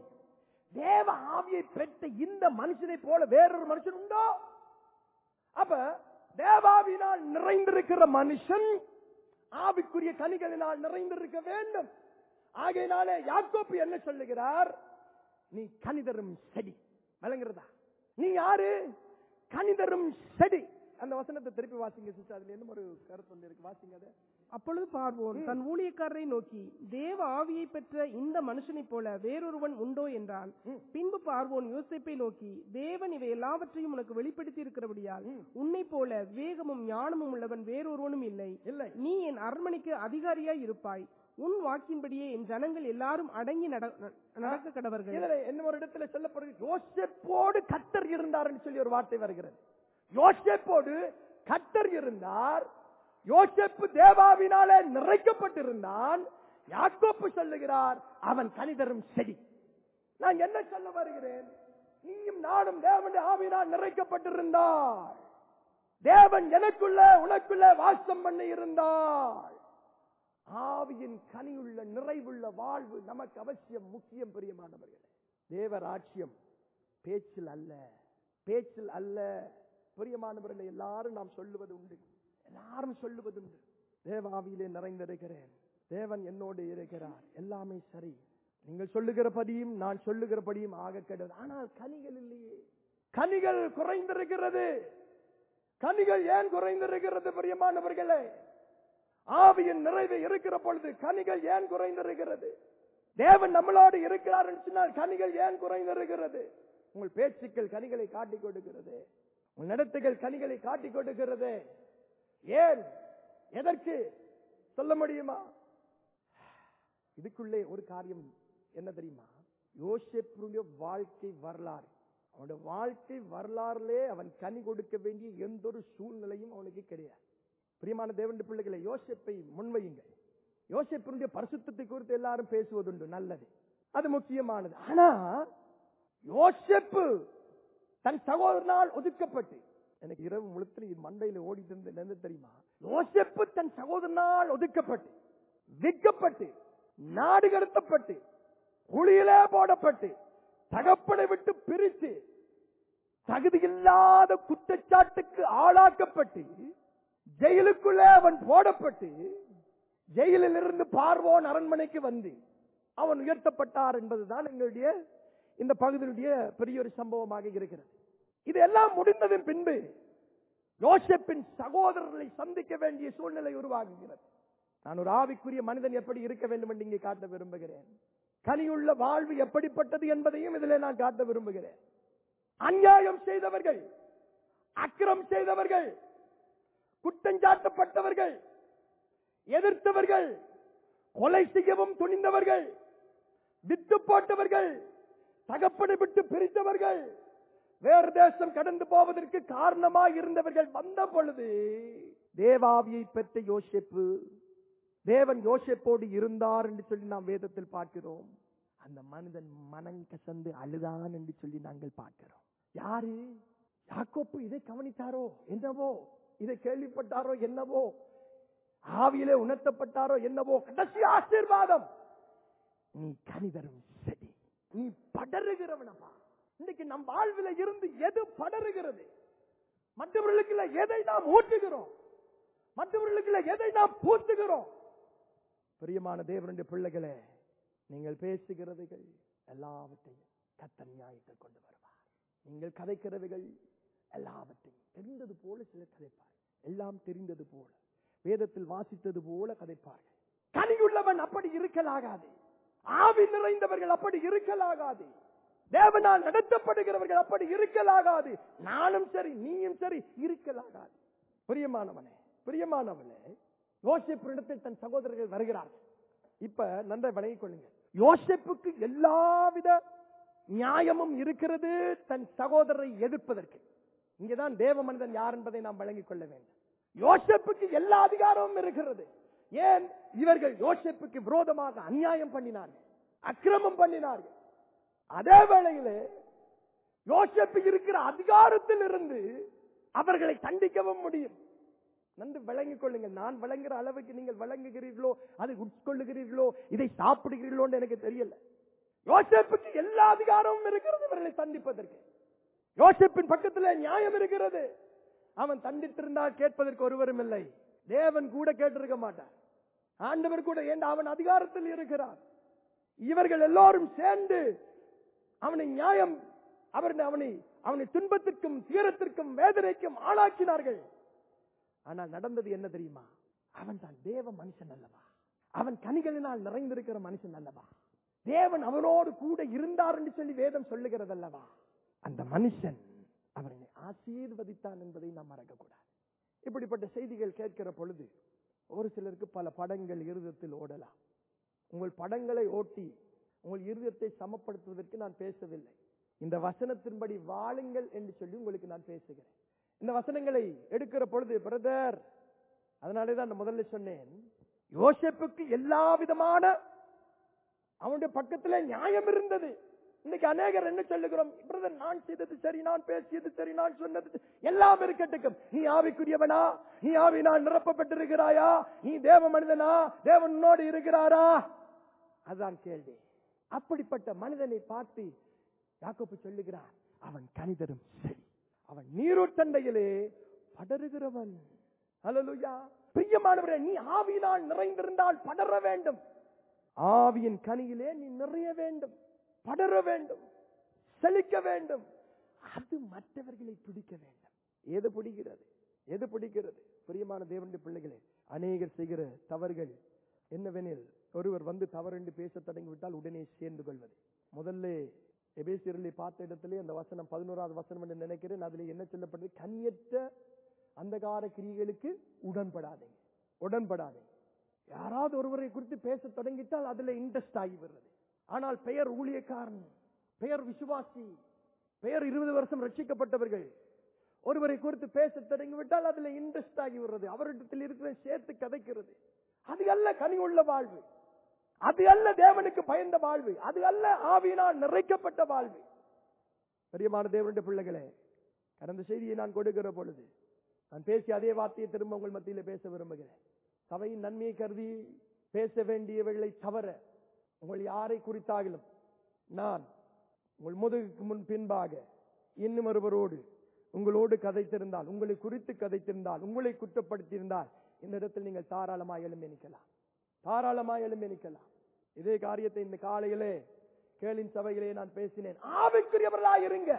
தேவ ஆவியை பெற்ற இந்த மனுஷனை போல வேறொரு மனுஷன் உண்டோ அப்ப தேவாவினால் நிறைந்திருக்கிற மனுஷன் ஆவிக்குரிய கனிகளினால் நிறைந்திருக்க வேண்டும் ஆகையினாலே யாக்கோப்பு என்ன சொல்லுகிறார் நீ கனிதரும் செடி விளங்குறதா நீ யாரு கனிதரும் செடி அந்த வசனத்தை திருப்பி வாசிங்க சிஸ்டர் அதுல என்ன ஒரு கருத்து வந்து இருக்கு வாசிங்க அதை அப்பொழுது பார்வோன் தன் ஊழியக்காரரை நோக்கி தேவ ஆவியை பெற்ற இந்த மனுஷனைப் போல வேறொருவன் உண்டோ என்றான் பின்பு பார்வோன் யோசேப்பை நோக்கி தேவன் இவை எல்லாவற்றையும் உனக்கு வெளிப்படுத்தி இருக்கிறபடியால் உன்னைப் போல வேகமும் ஞானமும் உள்ளவன் வேறொருவனும் இல்லை இல்லை நீ என் அரண்மனைக்கு அதிகாரியாய் இருப்பாய் உன் வாக்கின்படியே என் ஜனங்கள் எல்லாரும் அடங்கி நட- நடக்க கடவர்கள் இதுல என்ன ஒரு இடத்துல சொல்லப்படுகிறது யோசேப்போடு கத்தர் இருந்தார்னு சொல்லி ஒரு வார்த்தை வருகிறது யோசேப்போடு கத்தர் இருந்தார் யோசேப்பு தேவாவினாலே நிறைக்கப்பட்டிருந்தான் யாக்கோப்பு சொல்லுகிறார் அவன் கனிதரும் செடி நான் என்ன சொல்ல வருகிறேன் நீயும் நானும் தேவனுடைய ஆவினால் நிறைக்கப்பட்டிருந்தார் தேவன் எனக்குள்ள உனக்குள்ள வாசம் பண்ணி இருந்தார் ஆவியின் கனியுள்ள நிறைவுள்ள வாழ்வு நமக்கு அவசியம் முக்கியம் பிரியமானவர்களே தேவராட்சியம் பேச்சில் அல்ல பேச்சில் அல்ல பிரியமானவர்களை எல்லாரும் நாம் சொல்லுவது உண்டு எல்லாரும் சொல்லுவது உண்டு தேவாவியிலே நிறைந்திருக்கிறேன் தேவன் என்னோடு இருக்கிறார் எல்லாமே சரி நீங்கள் சொல்லுகிறபடியும் நான் சொல்லுகிறபடியும் ஆக கிடையாது ஆனால் கனிகள் இல்லையே கனிகள் குறைந்திருக்கிறது கனிகள் ஏன் குறைந்திருக்கிறது பிரியமானவர்களே ஆவியின் நிறைவு இருக்கிற பொழுது கனிகள் ஏன் குறைந்திருக்கிறது தேவன் நம்மளோடு இருக்கிறார் என்று சொன்னால் கனிகள் ஏன் குறைந்திருக்கிறது உங்கள் பேச்சுக்கள் கனிகளை காட்டிக் கொடுக்கிறது உங்கள் நடத்தைகள் கனிகளை காட்டிக் கொடுக்கிறது ஏன் எதற்கு சொல்ல முடியுமா இதுக்குள்ளே ஒரு காரியம் என்ன தெரியுமா யோசேப்புடைய வாழ்க்கை வரலாறு அவனுடைய வாழ்க்கை வரலாறுலே அவன் கனி கொடுக்க வேண்டிய எந்த ஒரு சூழ்நிலையும் அவனுக்கு கிடையாது பிரியமான தேவனுடைய பிள்ளைகளை யோசேப்பை முன்வையுங்கள் யோசேப்பினுடைய பரிசுத்தத்தை குறித்து எல்லாரும் பேசுவதுண்டு நல்லது அது முக்கியமானது ஆனா யோசேப்பு தன் சகோதரனால் ஒதுக்கப்பட்டு எனக்கு இரவு முழுத்துல இது மண்டையில ஓடிட்டு இருந்தது என்ன தெரியுமா யோசேப்பு தன் சகோதரனால் ஒதுக்கப்பட்டு விற்கப்பட்டு நாடு கடத்தப்பட்டு குழியிலே போடப்பட்டு தகப்பனை விட்டு பிரித்து தகுதியில்லாத குற்றச்சாட்டுக்கு ஆளாக்கப்பட்டு ஜெயிலுக்குள்ளே அவன் போடப்பட்டு ஜெயிலில் இருந்து பார்வோன் அரண்மனைக்கு வந்து அவன் உயர்த்தப்பட்டார் என்பதுதான் எங்களுடைய இந்த பகுதியினுடைய பெரிய ஒரு சம்பவமாக இருக்கிறது இது எல்லாம் முடிந்ததன் பின்பு யோசேப்பின் சகோதரர்களை சந்திக்க வேண்டிய சூழ்நிலை உருவாகுகிறது நான் ஒரு ஆவிக்குரிய மனிதன் எப்படி இருக்க வேண்டும் என்று இங்கே காட்ட விரும்புகிறேன் கனியுள்ள வாழ்வு எப்படிப்பட்டது என்பதையும் இதிலே நான் காட்ட விரும்புகிறேன் அநியாயம் செய்தவர்கள் அக்கிரம் செய்தவர்கள் குற்றஞ்சாட்டப்பட்டவர்கள் எதிர்த்தவர்கள் கொலை செய்யவும் துணிந்தவர்கள் வித்து போட்டவர்கள் தகப்பனை விட்டு பிரித்தவர்கள் வேறு தேசம் கடந்து போவதற்கு காரணமாய் இருந்தவர்கள் வந்த பொழுது தேவாவியை பெற்ற யோசிப்பு தேவன் யோசிப்போடு இருந்தார் என்று சொல்லி நாம் வேதத்தில் பார்க்கிறோம் அந்த மனிதன் மனம் கசந்து அழுதான் என்று சொல்லி நாங்கள் பார்க்கிறோம் யாரு யாக்கோப்பு இதை கவனித்தாரோ என்னவோ இதை கேள்விப்பட்டாரோ என்னவோ ஆவியிலே உணர்த்தப்பட்டாரோ என்னவோ கடைசி ஆசீர்வாதம் நீ கனிதரும் செடி நீ படருகிறவனப்பா இன்னைக்கு நம் வாழ்வில இருந்து எது படருகிறது மற்றவர்களுக்கு எதை நாம் ஊற்றுகிறோம் மற்றவர்களுக்கு எதை நாம் பூத்துகிறோம் பிரியமான தேவனுடைய பிள்ளைகளே நீங்கள் பேசுகிறவைகள் எல்லாவற்றையும் கத்தர் நியாயத்தை கொண்டு வருவார் நீங்கள் கதைக்கிறவைகள் எல்லாவற்றையும் தெரிந்தது போல சிலர் கதைப்பார் எல்லாம் தெரிந்தது போல வேதத்தில் வாசித்தது போல கதைப்பார்கள் கனியுள்ளவன் அப்படி இருக்கலாகாது ஆவி நிறைந்தவர்கள் அப்படி இருக்கலாகாது தேவனால் நடத்தப்படுகிறவர்கள் அப்படி இருக்கலாகாது நானும் சரி நீயும் சரி இருக்கலாகாது பிரியமானவனே பிரியமானவனே யோசிப்பிடத்தில் தன் சகோதரர்கள் வருகிறார்கள் இப்ப நன்றை வணங்கிக் கொள்ளுங்க யோசிப்புக்கு எல்லாவித நியாயமும் இருக்கிறது தன் சகோதரரை எதிர்ப்பதற்கு இங்கதான் தேவ மனிதன் யார் என்பதை நாம் வழங்கிக் கொள்ள வேண்டும் யோசப்புக்கு எல்லா அதிகாரமும் இருக்கிறது ஏன் இவர்கள் யோசப்புக்கு விரோதமாக அநியாயம் பண்ணினார்கள் அக்கிரமம் பண்ணினார்கள் அதே வேளையிலே யோசப்பு இருக்கிற அதிகாரத்தில் இருந்து அவர்களை தண்டிக்கவும் முடியும் நன்கு விளங்கிக் கொள்ளுங்கள் நான் விளங்குற அளவுக்கு நீங்கள் விளங்குகிறீர்களோ அதை உட்கொள்ளுகிறீர்களோ இதை சாப்பிடுகிறீர்களோ எனக்கு தெரியல யோசப்புக்கு எல்லா அதிகாரமும் இருக்கிறது இவர்களை தண்டிப்பதற்கு யோசப்பின் பக்கத்தில் நியாயம் இருக்கிறது அவன் தண்டித்திருந்தால் கேட்பதற்கு ஒருவரும் இல்லை தேவன் கூட கேட்டிருக்க மாட்டார் ஆண்டவர் கூட ஏன் அவன் அதிகாரத்தில் இருக்கிறார் இவர்கள் எல்லோரும் சேர்ந்து அவனை நியாயம் அவர் அவனை அவனை துன்பத்திற்கும் தீரத்திற்கும் வேதனைக்கும் ஆளாக்கினார்கள் ஆனால் நடந்தது என்ன தெரியுமா அவன் தான் தேவ மனுஷன் அல்லவா அவன் கனிகளினால் நிறைந்திருக்கிற மனுஷன் அல்லவா தேவன் அவனோடு கூட இருந்தார் என்று சொல்லி வேதம் சொல்லுகிறது அல்லவா அந்த மனுஷன் அவனை ஆசீர்வதித்தான் என்பதை நாம் மறக்கக்கூடாது இப்படிப்பட்ட செய்திகள் கேட்கிற பொழுது ஒரு சிலருக்கு பல படங்கள் இருதத்தில் ஓடலாம் உங்கள் படங்களை ஓட்டி உங்கள் இருதயத்தை சமப்படுத்துவதற்கு நான் பேசவில்லை இந்த வசனத்தின்படி வாழுங்கள் என்று சொல்லி உங்களுக்கு நான் பேசுகிறேன் இந்த வசனங்களை எடுக்கிற பொழுது பிரதர் அதனாலே தான் நான் முதல்ல சொன்னேன் யோசேப்புக்கு எல்லா விதமான அவனுடைய பக்கத்துல நியாயம் இருந்தது இன்னைக்கு அநேகர் என்ன சொல்லுகிறோம் பிரதர் நான் செய்தது சரி நான் பேசியது சரி நான் சொன்னது சரி. எல்லாம் இருக்கட்டும் நீ ஆவிக்குரியவனா நீ ஆவினால் நிரப்பப்பட்டிருக்கிறாயா நீ தேவ மனிதனா தேவன் உன்னோடு இருக்கிறாரா அதுதான் கேள்வி அப்படிப்பட்ட மனிதனை பார்த்து யாக்கோப்பு சொல்லுகிறார் அவன் கனிதரும் சரி அவன் நீரூற்றண்டையிலே படருகிறவன் ஹalleluya பிரியமானவரே நீ ஆவியினால் நிறைந்திருந்தால் படர வேண்டும் ஆவியின் கனியிலே நீ நிறைய வேண்டும் படர வேண்டும் செழிக்க வேண்டும் அது மற்றவர்களை பிடிக்க வேண்டும் எது பிடிக்கிறது எது பிடிக்கிறது பிரியமான தேவனுடைய பிள்ளைகளே அநேகர் செய்கிற தவறுகள் என்னவெனில் ஒருவர் வந்து தவறென்று பேச தொடங்கிவிட்டால் உடனே சேர்ந்து கொள்வது முதல்ல எபேசியர்களை பார்த்த இடத்திலே அந்த வசனம் பதினோராவது வசனம் என்று நினைக்கிறேன் அதுல என்ன சொல்லப்படுது கண்ணியற்ற அந்தகார கிரியைகளுக்கு உடன்படாதீங்க உடன்படாதீங்க யாராவது ஒருவரை குறித்து பேச தொடங்கிட்டால் அதுல இன்ட்ரெஸ்ட் ஆகி வருது ஆனால் பெயர் ஊழியக்காரன் பெயர் விசுவாசி பெயர் இருபது வருஷம் ரட்சிக்கப்பட்டவர்கள் ஒருவரை குறித்து பேச தொடங்கிவிட்டால் அதுல இன்ட்ரெஸ்ட் ஆகி வருது அவரிடத்தில் இருக்கிற சேர்த்து கதைக்கிறது அது அல்ல கனி உள்ள வாழ்வு அது அல்ல தேவனுக்கு பயந்த வாழ்வு அது அல்ல ஆவியினால் நிறைக்கப்பட்ட வாழ்வு பெரியமான தேவனுடைய பிள்ளைகளே கடந்த செய்தியை நான் கொடுக்கிற பொழுது நான் பேசிய அதே வார்த்தையை திரும்ப உங்கள் மத்தியில பேச விரும்புகிறேன் சபையின் நன்மையை கருதி பேச வேண்டியவைகளை தவிர உங்கள் யாரை குறித்தாகிலும் நான் உங்கள் முதுகுக்கு முன் பின்பாக இன்னும் ஒருவரோடு உங்களோடு கதைத்திருந்தால் உங்களை குறித்து கதைத்திருந்தால் உங்களை குற்றப்படுத்தியிருந்தால் இந்த இடத்தில் நீங்கள் தாராளமாக எழும்பி நிற்கலாம் தாராளமாய் எழும்பி நிற்கலாம் இதே காரியத்தை இந்த காலையிலே கேளின் சபையிலே நான் பேசினேன் ஆவிக்குரியவர்களாய் இருங்க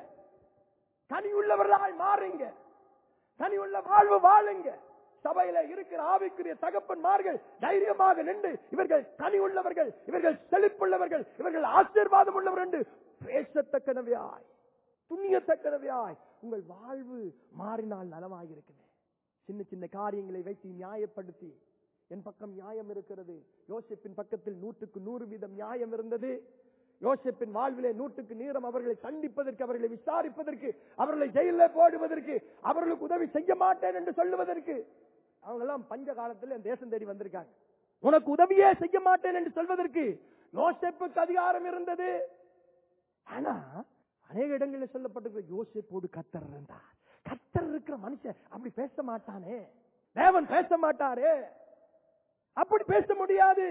கனி உள்ளவர்களாய் மாறுங்க கனி உள்ள வாழ்வு வாழுங்க சபையில இருக்கிற ஆவிக்குரிய தகப்பன்மார்கள் தைரியமாக நின்று இவர்கள் கனி உள்ளவர்கள் இவர்கள் செழிப்புள்ளவர்கள் இவர்கள் ஆசீர்வாதம் உள்ளவர் என்று பேசத்தக்கனவையாய் துணியத்தக்கனவையாய் உங்கள் வாழ்வு மாறினால் நலமாக இருக்குமே சின்ன சின்ன காரியங்களை வைத்து நியாயப்படுத்தி என் பக்கம் நியாயம் இருக்கிறது யோசிப்பின் பக்கத்தில் நூற்றுக்கு நூறு வீதம் நியாயம் இருந்தது யோசிப்பின் வாழ்விலே நூற்றுக்கு நீரம் அவர்களை கண்டிப்பதற்கு அவர்களை விசாரிப்பதற்கு அவர்களை ஜெயில போடுவதற்கு அவர்களுக்கு உதவி செய்ய மாட்டேன் என்று சொல்லுவதற்கு அவங்க எல்லாம் பஞ்ச காலத்தில் என் தேசம் தேடி வந்திருக்காங்க உனக்கு உதவியே செய்ய மாட்டேன் என்று சொல்வதற்கு யோசிப்புக்கு அதிகாரம் இருந்தது ஆனா அநேக இடங்களில் சொல்லப்பட்டிருக்கிற யோசிப்போடு கத்தர் இருந்தார் கத்தர் இருக்கிற மனுஷன் அப்படி பேச மாட்டானே தேவன் பேச மாட்டாரே அப்படி பேச முடியாது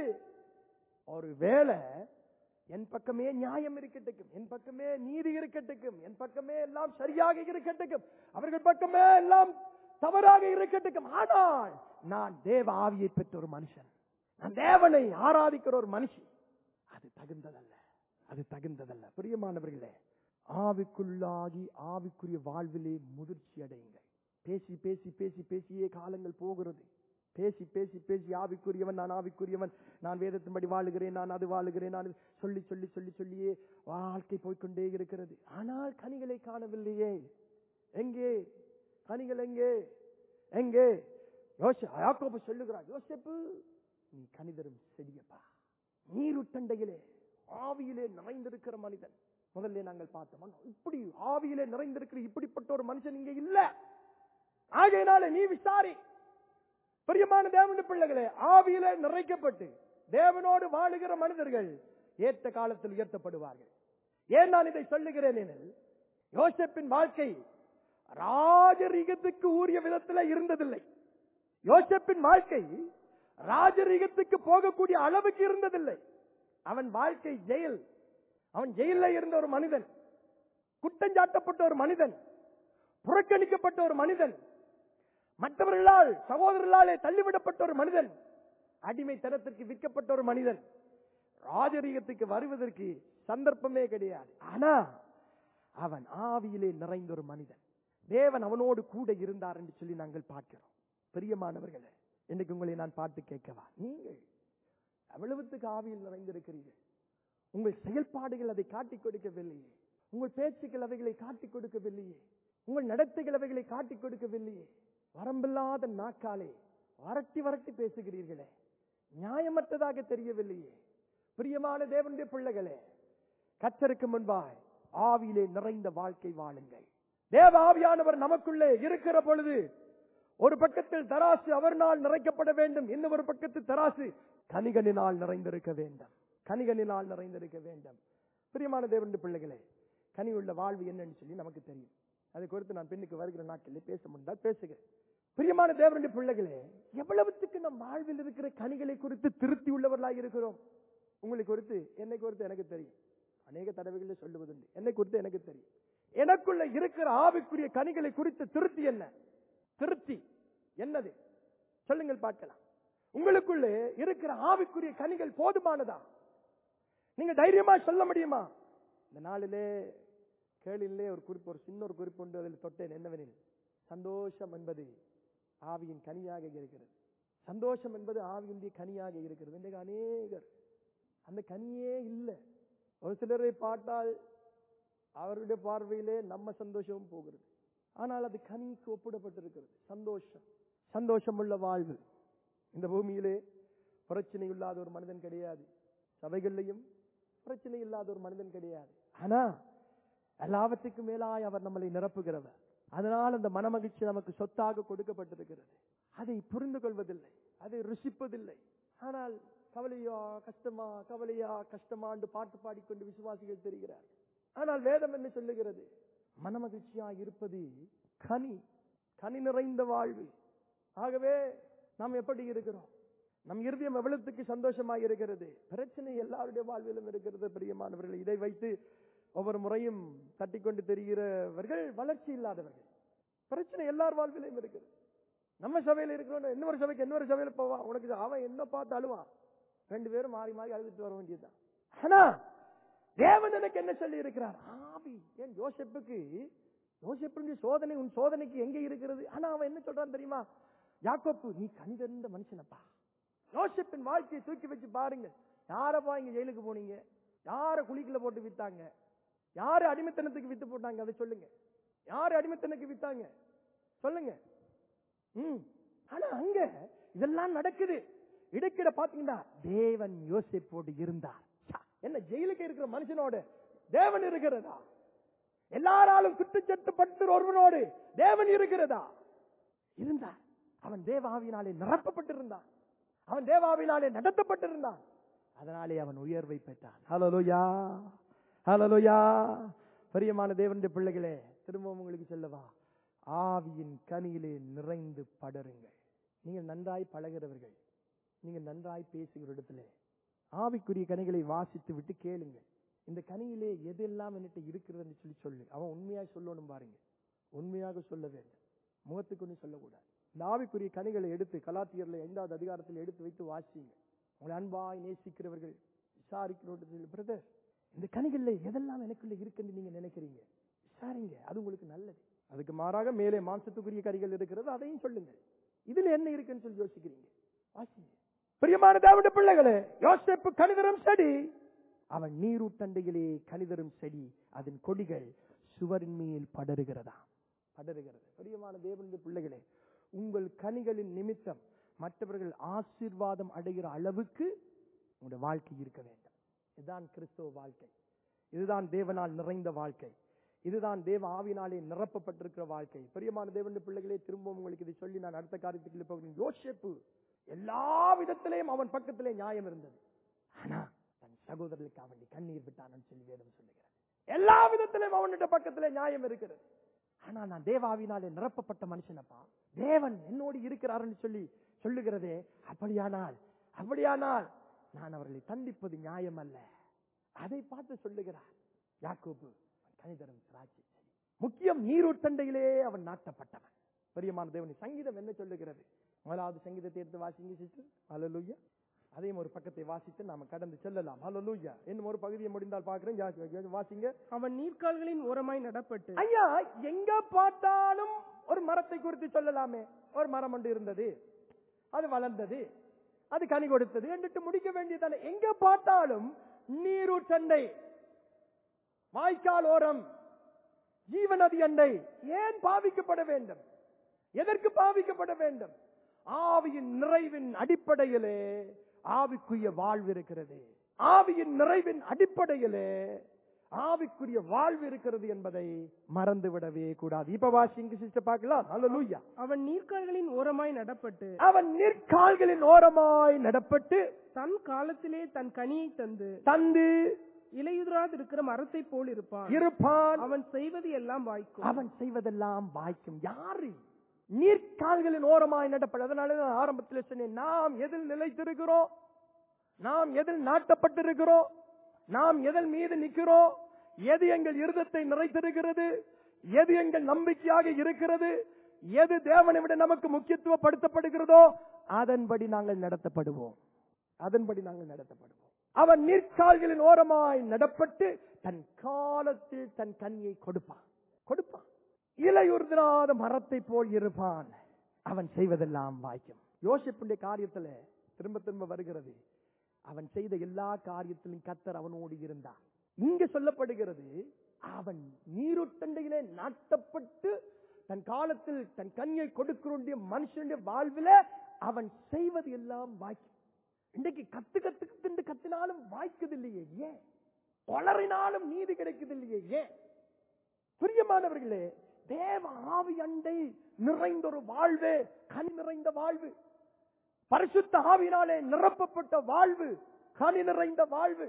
ஒரு வேலை என் பக்கமே நியாயம் இருக்கட்டும் என் பக்கமே நீதி இருக்கட்டும் என் பக்கமே எல்லாம் சரியாக இருக்கட்டும் அவர்கள் பக்கமே எல்லாம் தவறாக இருக்கட்டும் ஆனால் நான் தேவ ஆவியை பெற்ற ஒரு மனுஷன் நான் தேவனை ஆராதிக்கிற ஒரு மனுஷி அது தகுந்ததல்ல அது தகுந்ததல்ல பிரியமானவர்களே ஆவிக்குள்ளாகி ஆவிக்குரிய வாழ்விலே முதிர்ச்சி அடையுங்கள் பேசி பேசி பேசி பேசியே காலங்கள் போகிறது பேசி பேசி பேசி ஆவிக்குரியவன் நான் ஆவிக்குரியவன் நான் வேதத்தின்படி வாழுகிறேன் நான் அது வாழுகிறேன் நான் இது சொல்லி சொல்லி சொல்லி சொல்லியே வாழ்க்கை போய்க்கொண்டே இருக்கிறது ஆனால் கனிகளை காணவில்லையே எங்கே கனிகள் எங்கே எங்கே யோசி யாக்கோபு சொல்லுகிறார் யோசிப்பு நீ கனிதரும் செடியப்பா நீருட்டண்டையிலே ஆவியிலே நிறைந்திருக்கிற மனிதன் முதல்ல நாங்கள் பார்த்தோம் ஆனா இப்படி ஆவியிலே நிறைந்திருக்கிற இப்படிப்பட்ட ஒரு மனுஷன் இங்க இல்ல ஆகையினால நீ விசாரி பிரியமான தேவனுடைய பிள்ளைகளே ஆவியிலே நிறைக்கப்பட்டு தேவனோடு வாழுகிற மனிதர்கள் ஏற்ற காலத்தில் உயர்த்தப்படுவார்கள் ஏன் நான் இதை சொல்லுகிறேன் எனில் யோசப்பின் வாழ்க்கை ராஜரீகத்துக்கு ஊறிய விதத்தில் இருந்ததில்லை யோசப்பின் வாழ்க்கை ராஜரீகத்துக்கு போகக்கூடிய அளவுக்கு இருந்ததில்லை அவன் வாழ்க்கை ஜெயில் அவன் ஜெயில இருந்த ஒரு மனிதன் குற்றஞ்சாட்டப்பட்ட ஒரு மனிதன் புறக்கணிக்கப்பட்ட ஒரு மனிதன் மற்றவர்களால் சகோதரர்களாலே தள்ளிவிடப்பட்ட ஒரு மனிதன் அடிமை தரத்திற்கு விற்கப்பட்ட ஒரு மனிதன் ராஜரீகத்துக்கு வருவதற்கு சந்தர்ப்பமே கிடையாது ஆனா அவன் ஆவியிலே நிறைந்த ஒரு மனிதன் தேவன் அவனோடு கூட இருந்தார் என்று சொல்லி நாங்கள் பார்க்கிறோம் பிரியமானவர்களே இன்னைக்கு உங்களை நான் பாட்டு கேட்கவா நீங்கள் அவ்வளவுத்துக்கு ஆவியில் நிறைந்திருக்கிறீர்கள் உங்கள் செயல்பாடுகள் அதை காட்டிக் கொடுக்கவில்லையே உங்கள் பேச்சுக்கள் அவைகளை காட்டிக் கொடுக்கவில்லையே உங்கள் நடத்தைகள் அவைகளை காட்டிக் கொடுக்கவில்லையே வரம்பில்லாத நாக்காலே வரட்டி வரட்டி பேசுகிறீர்களே நியாயமற்றதாக தெரியவில்லையே பிரியமான தேவனுடைய பிள்ளைகளே கத்தருக்கு முன்பாய் ஆவியிலே நிறைந்த வாழ்க்கை வாழுங்கள் தேவ ஆவியானவர் நமக்குள்ளே இருக்கிற பொழுது ஒரு பக்கத்தில் தராசு அவர்னால் நிறைக்கப்பட வேண்டும் இன்னும் ஒரு பக்கத்தில் தராசு கனிகனினால் நிறைந்திருக்க வேண்டும் கனிகனினால் நிறைந்திருக்க வேண்டும் பிரியமான தேவனுடைய பிள்ளைகளே கனி உள்ள வாழ்வு என்னன்னு சொல்லி நமக்கு தெரியும் அதை குறித்து நான் பெண்ணுக்கு வருகிற நாட்களில் பேச முடிந்தால் பேசுகிறேன் பிரியமான தேவனுடைய பிள்ளைகளே எவ்வளவுத்துக்கு நம் வாழ்வில் இருக்கிற கனிகளை குறித்து திருப்தி உள்ளவர்களாக இருக்கிறோம் உங்களை குறித்து என்னை குறித்து எனக்கு தெரியும் அநேக தடவைகளில் சொல்லுவதுண்டு என்னை குறித்து எனக்கு தெரியும் எனக்குள்ள இருக்கிற ஆவிக்குரிய கனிகளை குறித்து திருப்தி என்ன திருப்தி என்னது சொல்லுங்கள் பார்க்கலாம் உங்களுக்குள்ளே இருக்கிற ஆவிக்குரிய கனிகள் போதுமானதா நீங்க தைரியமா சொல்ல முடியுமா இந்த நாளிலே கேளிலே ஒரு குறிப்பு ஒரு சின்ன ஒரு குறிப்பு உண்டு அதில் தொட்டேன் என்னவெனில் சந்தோஷம் என்பது ஆவியின் கனியாக இருக்கிறது சந்தோஷம் என்பது ஆவியினுடைய கனியாக இருக்கிறது இன்றைக்கு அநேகர் அந்த கனியே இல்லை ஒரு சிலரை பார்த்தால் அவருடைய பார்வையிலே நம்ம சந்தோஷமும் போகிறது ஆனால் அது கனிக்கு ஒப்பிடப்பட்டிருக்கிறது சந்தோஷம் சந்தோஷம் உள்ள வாழ்வு இந்த பூமியிலே பிரச்சனை இல்லாத ஒரு மனிதன் கிடையாது சபைகள்லையும் பிரச்சனை இல்லாத ஒரு மனிதன் கிடையாது ஆனா எல்லாவற்றுக்கும் மேலாய் அவர் நம்மளை நிரப்புகிறவர் அதனால் அந்த மனமகிழ்ச்சி நமக்கு சொத்தாக கொடுக்கப்பட்டிருக்கிறது அதை புரிந்து கொள்வதில்லை அதை ருசிப்பதில்லை ஆனால் கவலையா கஷ்டமா கவலையா கஷ்டமா என்று பாட்டு பாடிக்கொண்டு விசுவாசிகள் தெரிகிறார் ஆனால் வேதம் என்ன சொல்லுகிறது மனமகிழ்ச்சியா இருப்பது கனி கனி நிறைந்த வாழ்வு ஆகவே நாம் எப்படி இருக்கிறோம் நம் இருதயம் எவ்வளவுக்கு சந்தோஷமாக இருக்கிறது பிரச்சனை எல்லாருடைய வாழ்விலும் இருக்கிறது பிரியமானவர்கள் இதை வைத்து ஒவ்வொரு முறையும் தட்டிக்கொண்டு தெரிகிறவர்கள் வளர்ச்சி இல்லாதவர்கள் பிரச்சனை எல்லார் வாழ்விலையும் இருக்குது நம்ம சபையில இருக்கிறோம் இன்னொரு சபைக்கு இன்னொரு சபையில போவான் உனக்கு அவன் என்ன பார்த்து அழுவான் ரெண்டு பேரும் மாறி மாறி அழுதுட்டு வர வேண்டியதுதான் ஆனா தேவன் எனக்கு என்ன சொல்லி இருக்கிறார் ஆவி ஏன் யோசப்புக்கு யோசப்புடைய சோதனை உன் சோதனைக்கு எங்க இருக்கிறது ஆனா அவன் என்ன சொல்றான் தெரியுமா யாக்கோப்பு நீ கணிதறிந்த மனுஷனப்பா யோசப்பின் வாழ்க்கையை தூக்கி வச்சு பாருங்க யாரப்பா இங்க ஜெயிலுக்கு போனீங்க யார குழிக்குள்ள போட்டு வித்தாங்க யாரு அடிமைத்தனத்துக்கு வித்து போட்டாங்க அதை சொல்லுங்க யாரு அடிமைத்தனத்துக்கு வித்தாங்க சொல்லுங்க ம் ஆனா அங்க இதெல்லாம் நடக்குது இடைக்கிட பாத்தீங்கன்னா தேவன் யோசிப்போடு இருந்தார் ச்சா, என்ன ஜெயிலுக்கு இருக்கிற மனுஷனோட தேவன் இருக்கிறதா எல்லாராலும் குற்றச்சட்டுப்பட்டு ஒருவனோடு தேவன் இருக்கிறதா இருந்தார் அவன் தேவாவினாலே நிரப்பப்பட்டிருந்தான் அவன் தேவாவினாலே நடத்தப்பட்டிருந்தான் அதனாலே அவன் உயர்வை பெற்றான் ஹலோலுயா ஹலோலுயா பிரியமான தேவனுடைய பிள்ளைகளே திரும்பவும் உங்களுக்கு சொல்லவா ஆவியின் கனியிலே நிறைந்து படருங்கள் நீங்கள் நன்றாய் பழகிறவர்கள் நீங்கள் நன்றாய் பேசுகிற இடத்துல ஆவிக்குரிய கனிகளை வாசித்து விட்டு கேளுங்கள் இந்த கனியிலே எதெல்லாம் என்கிட்ட இருக்கிறதுன்னு சொல்லி சொல்லு அவன் உண்மையாய் சொல்லணும் பாருங்க உண்மையாக சொல்ல வேண்டும் முகத்துக்கு ஒன்று சொல்லக்கூடாது இந்த ஆவிக்குரிய கனிகளை எடுத்து கலாத்தியர்ல ஐந்தாவது அதிகாரத்தில் எடுத்து வைத்து வாசிங்க உங்களை அன்பாய் நேசிக்கிறவர்கள் விசாரிக்கிறோம் பிரதர் இந்த கனிகள்ல எதெல்லாம் எனக்குள்ள இருக்குன்னு நீங்க நினைக்கிறீங்க விசாரிங்க அது உங்களுக்கு நல்லது அதுக்கு மாறாக மேலே மாம்சத்துக்குரிய கனிகள் இருக்கிறது அதையும் சொல்லுங்க இதுல என்ன இருக்குன்னு சொல்லி யோசிக்கிறீங்க வாசிங்க பிரியமான தேவனுடைய பிள்ளைகளே யோசேப்பு கணிதரும் செடி அவன் நீரூட்டண்டையிலே கணிதரும் செடி அதன் கொடிகள் சுவரின் மேல் படருகிறதா படருகிறது பிரியமான தேவனுடைய பிள்ளைகளே உங்கள் கனிகளின் நிமித்தம் மற்றவர்கள் ஆசீர்வாதம் அடைகிற அளவுக்கு உங்களுடைய வாழ்க்கை இருக்க வேண்டும் இதுதான் கிறிஸ்தவ வாழ்க்கை இதுதான் தேவனால் நிறைந்த வாழ்க்கை இதுதான் தேவ ஆவினாலே நிரப்பப்பட்டிருக்கிற வாழ்க்கை பிரியமான தேவனுடைய பிள்ளைகளே திரும்பவும் உங்களுக்கு இதை சொல்லி நான் அடுத்த காரியத்துக்குள்ள போகிறேன் யோசிப்பு எல்லா விதத்திலையும் அவன் பக்கத்திலே நியாயம் இருந்தது ஆனா தன் சகோதரர்களுக்கு அவன் கண்ணீர் விட்டான் சொல்லி வேதம் சொல்லுகிறது எல்லா விதத்திலும் அவனுடைய பக்கத்திலே நியாயம் இருக்கிறது ஆனா நான் தேவாவினாலே நிரப்பப்பட்ட மனுஷனப்பா தேவன் என்னோடு இருக்கிறாருன்னு சொல்லி சொல்லுகிறதே அப்படியானால் அப்படியானால் நான் அவர்களை தண்டிப்பது நியாயம் அல்ல அதை பார்த்து சொல்லுகிறார் யாக்கோபு கணிதரும் திராட்சை செடி. முக்கியம் நீரூட்டண்டையிலே அவன் நாட்டப்பட்டவன் பெரியமான தேவனி சங்கீதம் என்ன சொல்லுகிறது முதலாவது சங்கீதத்தை எடுத்து வாசிங்க சிஸ்டர் ஹalleluya அதையும் ஒரு பக்கத்தை வாசித்து நாம கடந்து செல்லலாம் ஹalleluya இன்னும் ஒரு பகுதியை முடிந்தால் பார்க்கிறேன் ஜா- வாசிங்க அவன் நீர்க்கால்களின் ஓரமாய் நடப்பட்டு ஐயா எங்க பார்த்தாலும் ஒரு மரத்தை குறித்து சொல்லலாமே ஒரு மரம் ஒன்று இருந்தது அது வளர்ந்தது அது கனி கொடுத்தது என்றுட்டு முடிக்க வேண்டியதானே எங்க பார்த்தாலும் நீரூற்றண்டை வாய்க்கால் ஓரம் ஜீவநதி அண்டை ஏன் பாவிக்கப்பட வேண்டும் எதற்கு பாவிக்கப்பட வேண்டும் ஆவியின் நிறைவின் அடிப்படையிலே ஆவிக்குரிய வாழ்வு இருக்கிறது ஆவியின் நிறைவின் அடிப்படையிலே ஆவிக்குரிய வாழ்வு இருக்கிறது என்பதை மறந்து விடவே கூடாது இப்ப வாசிங்க சிஸ்டர் பார்க்கலாம் அல்ல அவன் நீர்க்கால்களின் ஓரமாய் நடப்பட்டு அவன் நிற்கால்களின் ஓரமாய் நடப்பட்டு தன் காலத்திலே தன் கனியை தந்து தந்து இலையுதிராது இருக்கிற மரத்தை போல் இருப்பான் இருப்பான் அவன் செய்வது எல்லாம் வாய்க்கும் அவன் செய்வதெல்லாம் வாய்க்கும் யாரு நீர்க்கால்களின் ஓரமாய் நடப்பது அதனால நான் ஆரம்பத்தில் சொன்னேன் நாம் எதில் நிலைத்திருக்கிறோம் நாம் எதில் நாட்டப்பட்டிருக்கிறோம் நாம் எதன் மீது நிற்கிறோம் எது எங்கள் இருதத்தை நிறைத்திருக்கிறது எது எங்கள் நம்பிக்கையாக இருக்கிறது எது தேவனை விட நமக்கு முக்கியத்துவப்படுத்தப்படுகிறதோ அதன்படி நாங்கள் நடத்தப்படுவோம் அதன்படி நாங்கள் நடத்தப்படுவோம் அவன் நீர்க்கால்களின் ஓரமாய் நடப்பட்டு தன் காலத்தில் தன் கனியை கொடுப்பான் கொடுப்பான் இலையுறுதிராத மரத்தை போல் இருப்பான் அவன் செய்வதெல்லாம் வாய்க்கும் யோசிப்புடைய காரியத்துல திரும்ப திரும்ப வருகிறது அவன் செய்த எல்லா காரியத்திலும் கத்தர் அவனோடு இருந்தான் இங்க சொல்லப்படுகிறது அவன் நீருட்டண்டையிலே நாட்டப்பட்டு தன் காலத்தில் தன் கனியை கொடுக்கிற மனுஷனுடைய வாழ்வில அவன் செய்வது எல்லாம் வாய்க்கும் இன்றைக்கு கத்து கத்து கத்துண்டு கத்தினாலும் வாய்க்குது இல்லையே ஏன் வளரினாலும் நீதி கிடைக்குது இல்லையே ஏன் பிரியமானவர்களே தேவ ஆவி அண்டை நிறைந்த ஒரு வாழ்வே கனி நிறைந்த வாழ்வு பரிசுத்த ஆவினாலே நிரப்பப்பட்ட வாழ்வு கனி நிறைந்த வாழ்வு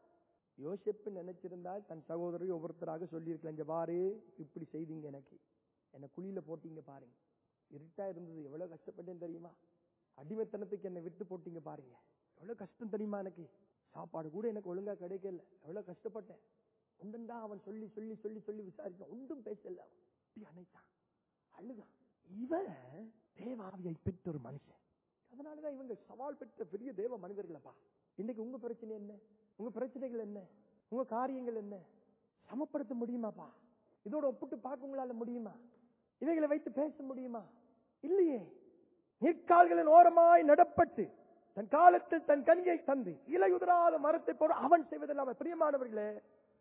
யோசிப்பு நினைச்சிருந்தால் தன் சகோதரி ஒவ்வொருத்தராக சொல்லியிருக்கலாம் இங்க பாரு இப்படி செய்தீங்க எனக்கு என்ன குழியில போட்டீங்க பாருங்க இருட்டா இருந்தது எவ்வளவு கஷ்டப்பட்டேன் தெரியுமா அடிமைத்தனத்துக்கு என்னை விட்டு போட்டீங்க பாருங்க எவ்வளவு கஷ்டம் தெரியுமா எனக்கு சாப்பாடு கூட எனக்கு ஒழுங்கா கிடைக்கல எவ்வளவு கஷ்டப்பட்டேன் உண்டுண்டா அவன் சொல்லி சொல்லி சொல்லி சொல்லி விசாரிச்சான் ஒன்றும் பேசல அவன் இப்படி அணைத்தான் அழுதான் இவன் தேவாவியை பெற்ற ஒரு மனுஷன் அதனாலதான் இவங்க சவால் பெற்ற பெரிய தேவ மனிதர்களப்பா இன்னைக்கு உங்க பிரச்சனை என்ன உங்க பிரச்சனைகள் என்ன உங்க காரியங்கள் என்ன சமப்படுத்த முடியுமாப்பா இதோட ஒப்பிட்டு பார்க்க உங்களால முடியுமா இவைகளை வைத்து பேச முடியுமா இல்லையே நீர்க்கால்களின் ஓரமாய் நடப்பட்டு தன் காலத்தில் தன் கனியை தந்து இலையுதிராத மரத்தை போல அவன் செய்வதெல்லாம் பிரியமானவர்களே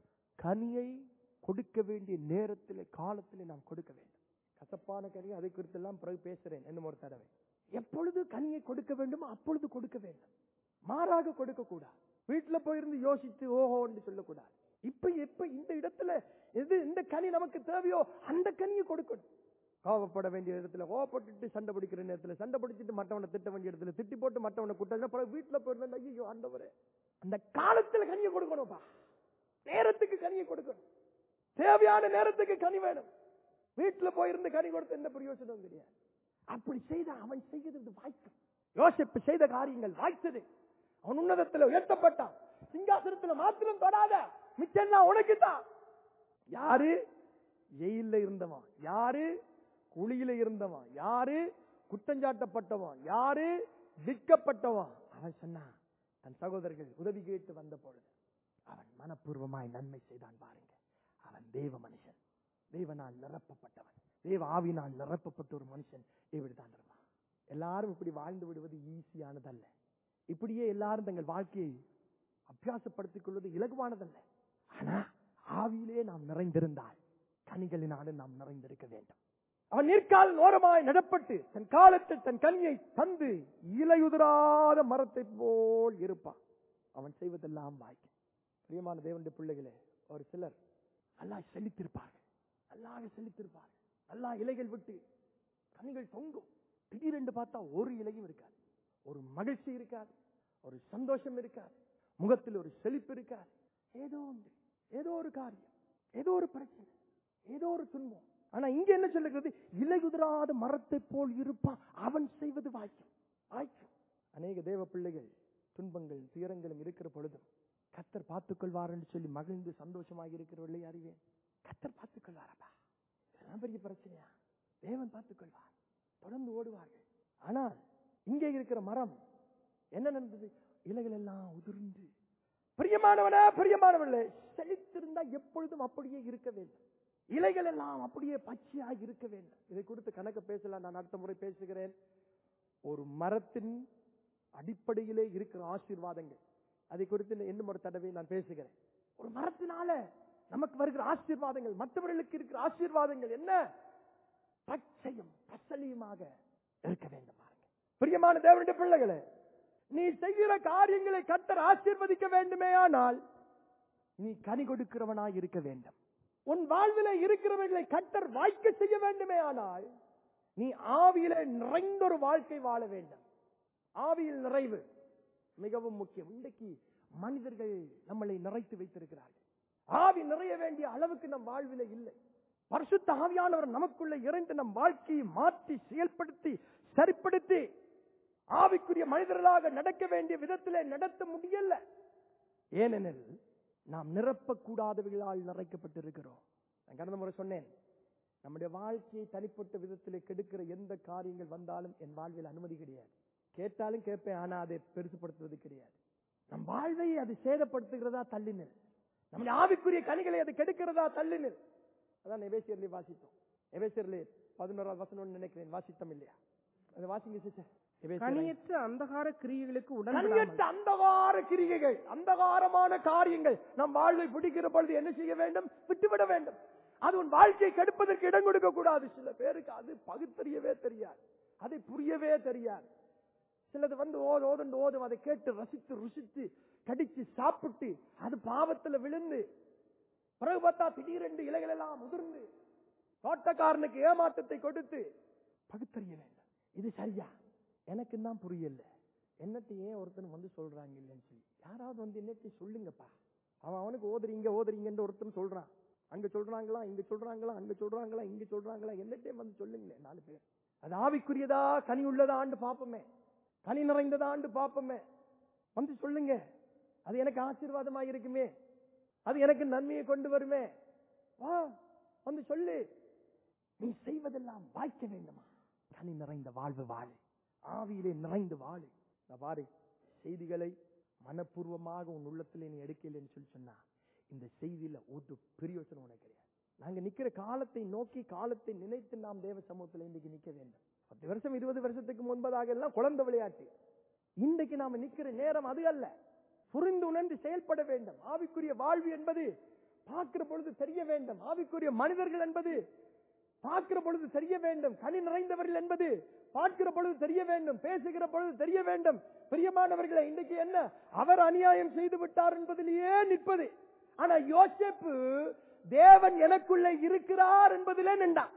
கனியை கொடுக்க வேண்டிய நேரத்தில் காலத்தில் நாம் கொடுக்க வேண்டும் கசப்பான கனி அதை குறித்து எல்லாம் பிறகு பேசுறேன் என்னும் ஒரு தடவை எப்பொழுது கனியை கொடுக்க வேண்டும் அப்பொழுது கொடுக்க வேண்டும் மாறாக கொடுக்க கூடாது வீட்டுல போயிருந்து யோசித்து ஓஹோன்னு சொல்லக்கூடாது இப்ப எப்ப இந்த இடத்துல எது இந்த கனி நமக்கு தேவையோ அந்த கனியை கொடுக்கணும் கோவப்பட வேண்டிய இடத்துல கோவப்பட்டுட்டு சண்டை பிடிக்கிற நேரத்துல சண்டை பிடிச்சிட்டு மற்றவனை திட்ட வேண்டிய இடத்துல திட்டி போட்டு மற்றவனை குட்ட பிறகு வீட்டுல போயிருந்தா ஐயோ ஆண்டவரே அந்த காலத்துல கனியை கொடுக்கணும்ப்பா நேரத்துக்கு கனியை கொடுக்கணும் தேவையான நேரத்துக்கு கனி வேணும் வீட்டுல போயிருந்து கனி கொடுத்து என்ன பிரயோஜனம் கிடையாது அப்படி செய்த அவன் செய்கிறது வாய்க்கும் யோசிப்பு செய்த காரியங்கள் வாய்த்தது அவன் உன்னதத்துல உயர்த்தப்பட்டான் சிங்காசனத்துல மாத்திரம் தொடாத மிச்சம் உனக்குத்தான் யாரு ஜெயில இருந்தவன் யாரு குழியில இருந்தவன் யாரு குற்றஞ்சாட்டப்பட்டவன் யாரு விற்கப்பட்டவன் அவன் சொன்னான் தன் சகோதரர்கள் உதவி கேட்டு வந்த பொழுது அவன் மனப்பூர்வமாய் நன்மை செய்தான் பாருங்க அவன் தேவ மனுஷன் தேவனால் நிரப்பப்பட்டவன் தேவ ஆவினால் நிரப்பப்பட்ட ஒரு மனுஷன் இப்படித்தான் இருப்பான் எல்லாரும் இப்படி வாழ்ந்து விடுவது ஈஸியானதல்ல இப்படியே எல்லாரும் தங்கள் வாழ்க்கையை அபியாசப்படுத்திக் கொள்வது இலகுவானதல்ல ஆனா ஆவியிலே நாம் நிறைந்திருந்தால் கனிகளினாலே நாம் நிறைந்திருக்க வேண்டும் அவன் நீர்க்கால் ஓரமாய் நடப்பட்டு தன் காலத்தில் தன் கனியை தந்து இலையுதிராத மரத்தை போல் இருப்பான் அவன் செய்வதெல்லாம் வாய்க்கும் பிரியமான தேவனுடைய பிள்ளைகளே ஒரு சிலர் நல்லா செழித்திருப்பார்கள் நல்லாக செழித்திருப்பார்கள் நல்லா இலைகள் விட்டு கனிகள் தொங்கும் திடீரென்று பார்த்தா ஒரு இலையும் இருக்காது ஒரு மகிழ்ச்சி இருக்காது ஒரு சந்தோஷம் இருக்காது முகத்தில் ஒரு செழிப்பு இருக்காது ஏதோ ஒன்று ஏதோ ஒரு காரியம் ஏதோ ஒரு பிரச்சனை ஏதோ ஒரு துன்பம் ஆனா இங்க என்ன சொல்லுகிறது இலையுதிராத மரத்தை போல் இருப்பான் அவன் செய்வது வாய்க்கும் வாய்க்கும் அநேக தேவ பிள்ளைகள் துன்பங்கள் துயரங்களும் இருக்கிற பொழுதும் கத்தர் பார்த்துக் கொள்வார் என்று சொல்லி மகிழ்ந்து சந்தோஷமாக இருக்கிறவர்களை அறிவேன் கத்தர் பார்த்துக் கொள்வாரப்பா இதெல்லாம் பெரிய பிரச்சனையா தேவன் பார்த்துக் கொள்வார் தொடர்ந்து ஓடுவார்கள் ஆனால் இங்கே இருக்கிற மரம் என்ன நடந்தது இலைகள் எல்லாம் உதிர்ந்து பிரியமானவனே பிரியமானவர்களே செழித்திருந்தா எப்பொழுதும் அப்படியே இருக்க வேண்டும் இலைகள் எல்லாம் அப்படியே பச்சையாக இருக்க வேண்டும் இதை குறித்து கணக்கு பேசலாம் நான் அடுத்த முறை பேசுகிறேன் ஒரு மரத்தின் அடிப்படையிலே இருக்கிற ஆசீர்வாதங்கள் அதை குறித்து இன்னும் ஒரு தடவை நான் பேசுகிறேன் ஒரு மரத்தினால நமக்கு வருகிற ஆசீர்வாதங்கள் மற்றவர்களுக்கு இருக்கிற ஆசீர்வாதங்கள் என்ன பச்சையும் பசலியுமாக இருக்க வேண்டும் பாருங்க பிரியமான தேவனுடைய பிள்ளைகளே நீ செய்கிற காரியங்களை கத்தர் ஆசீர்வதிக்க வேண்டுமே ஆனால் நீ கனி கொடுக்கிறவனாய் இருக்க வேண்டும் உன் வாழ்வில இருக்கிறவர்களை கத்தர் வாய்க்க செய்ய வேண்டுமே ஆனால் நீ ஆவியில நிறைந்த ஒரு வாழ்க்கை வாழ வேண்டும் ஆவியில் நிறைவு மிகவும் முக்கியம் இன்றைக்கு மனிதர்கள் நம்மளை நிறைத்து வைத்திருக்கிறார்கள் ஆவி நிறைய வேண்டிய அளவுக்கு நம் வாழ்வில இல்லை பரிசுத்த ஆவியானவர் நமக்குள்ள இறைந்து நம் வாழ்க்கையை மாற்றி செயல்படுத்தி சரிப்படுத்தி ஆவிக்குரிய மனிதர்களாக நடக்க வேண்டிய விதத்திலே நடத்த முடியல ஏனெனில் நாம் நிரப்பக்கூடாதவர்களால் நிறைக்கப்பட்டிருக்கிறோம் நான் கடந்த முறை சொன்னேன் நம்முடைய வாழ்க்கையை தனிப்பட்ட விதத்திலே கெடுக்கிற எந்த காரியங்கள் வந்தாலும் என் வாழ்வில் அனுமதி கிடையாது கேட்டாலும் கேட்பேன் ஆனா அதை பெருசுப்படுத்துவது கிடையாது நம் வாழ்வை அது சேதப்படுத்துகிறதா தள்ளினல் நம்முடைய ஆவிக்குரிய கனிகளை அது கெடுக்கிறதா தள்ளினல் அதான் எபேசியர்லே வாசித்தோம் எபேசியர்லே பதினோராவது வசனம் நினைக்கிறேன் வாசித்தோம் இல்லையா அதை வாசிங்க சிஸ்டர் எபேசியர் கனியற்ற அந்தகார கிரியைகளுக்கு உடன் கண்ணியற்ற அந்தகார கிரிகைகள் அந்தகாரமான காரியங்கள் நம் வாழ்வை பிடிக்கிற பொழுது என்ன செய்ய வேண்டும் விட்டுவிட வேண்டும் அது உன் வாழ்க்கையை கெடுப்பதற்கு இடம் கொடுக்க கூடாது சில பேருக்கு அது பகுத்தறியவே தெரியாது அதை புரியவே தெரியாது சிலது வந்து ஓது ஓதுண்டு ஓதும் அதை கேட்டு ரசித்து ருசித்து கடிச்சு சாப்பிட்டு அது பாவத்துல விழுந்து பிறகு பார்த்தா திடீரென்று இலைகள் எல்லாம் உதிர்ந்து தோட்டக்காரனுக்கு ஏமாற்றத்தை கொடுத்து பகுத்தறிய வேண்டும் இது சரியா எனக்கு தான் புரியல என்னத்தை ஏன் ஒருத்தன் வந்து சொல்றாங்க இல்லைன்னு சொல்லி யாராவது வந்து என்னத்தை சொல்லுங்கப்பா அவன் அவனுக்கு ஓதுறீங்க ஓதுறீங்கன்னு ஒருத்தன் சொல்றான் அங்க சொல்றாங்களா இங்க சொல்றாங்களா அங்க சொல்றாங்களா இங்க சொல்றாங்களா என்னத்தையும் வந்து சொல்லுங்களேன் நாலு பேர் அது ஆவிக்குரியதா கனி உள்ளதாண்டு பாப்போமே கனி நிறைந்ததாண்டு பாப்போமே வந்து சொல்லுங்க அது எனக்கு ஆசீர்வாதமா இருக்குமே அது எனக்கு நன்மையை கொண்டு வருமே வா வந்து சொல்லு நீ செய்வதெல்லாம் வாய்க்க வேண்டுமா கனி நிறைந்த வாழ்வு வாழு ஆவியிலே நிறைந்து வாழு நான் பாரு செய்திகளை மனப்பூர்வமாக உன் உள்ளத்துல நீ எடுக்கலைன்னு சொல்லி சொன்னா இந்த செய்தியில ஒரு பிரயோஜனம் உனக்கு கிடையாது நாங்க நிக்கிற காலத்தை நோக்கி காலத்தை நினைத்து நாம் தேவ சமூகத்துல இன்றைக்கு நிக்க வேண்டும் பத்து வருஷம் இருபது வருஷத்துக்கு முன்பதாக எல்லாம் குழந்தை விளையாட்டு இன்றைக்கு நாம நிக்கிற நேரம் அது அல்ல புரிந்து உணர்ந்து செயல்பட வேண்டும் ஆவிக்குரிய வாழ்வு என்பது பார்க்கிற பொழுது தெரிய வேண்டும் ஆவிக்குரிய மனிதர்கள் என்பது பார்க்கிற பொழுது தெரிய வேண்டும் கனி நிறைந்தவர்கள் என்பது பார்க்கிற பொழுது தெரிய வேண்டும் பேசுகிற பொழுது தெரிய வேண்டும் பிரியமானவர்களை இன்றைக்கு என்ன அவர் அநியாயம் செய்து விட்டார் என்பதிலேயே நிற்பது ஆனா யோசேப்பு தேவன் எனக்குள்ளே இருக்கிறார் என்பதிலே நின்றான்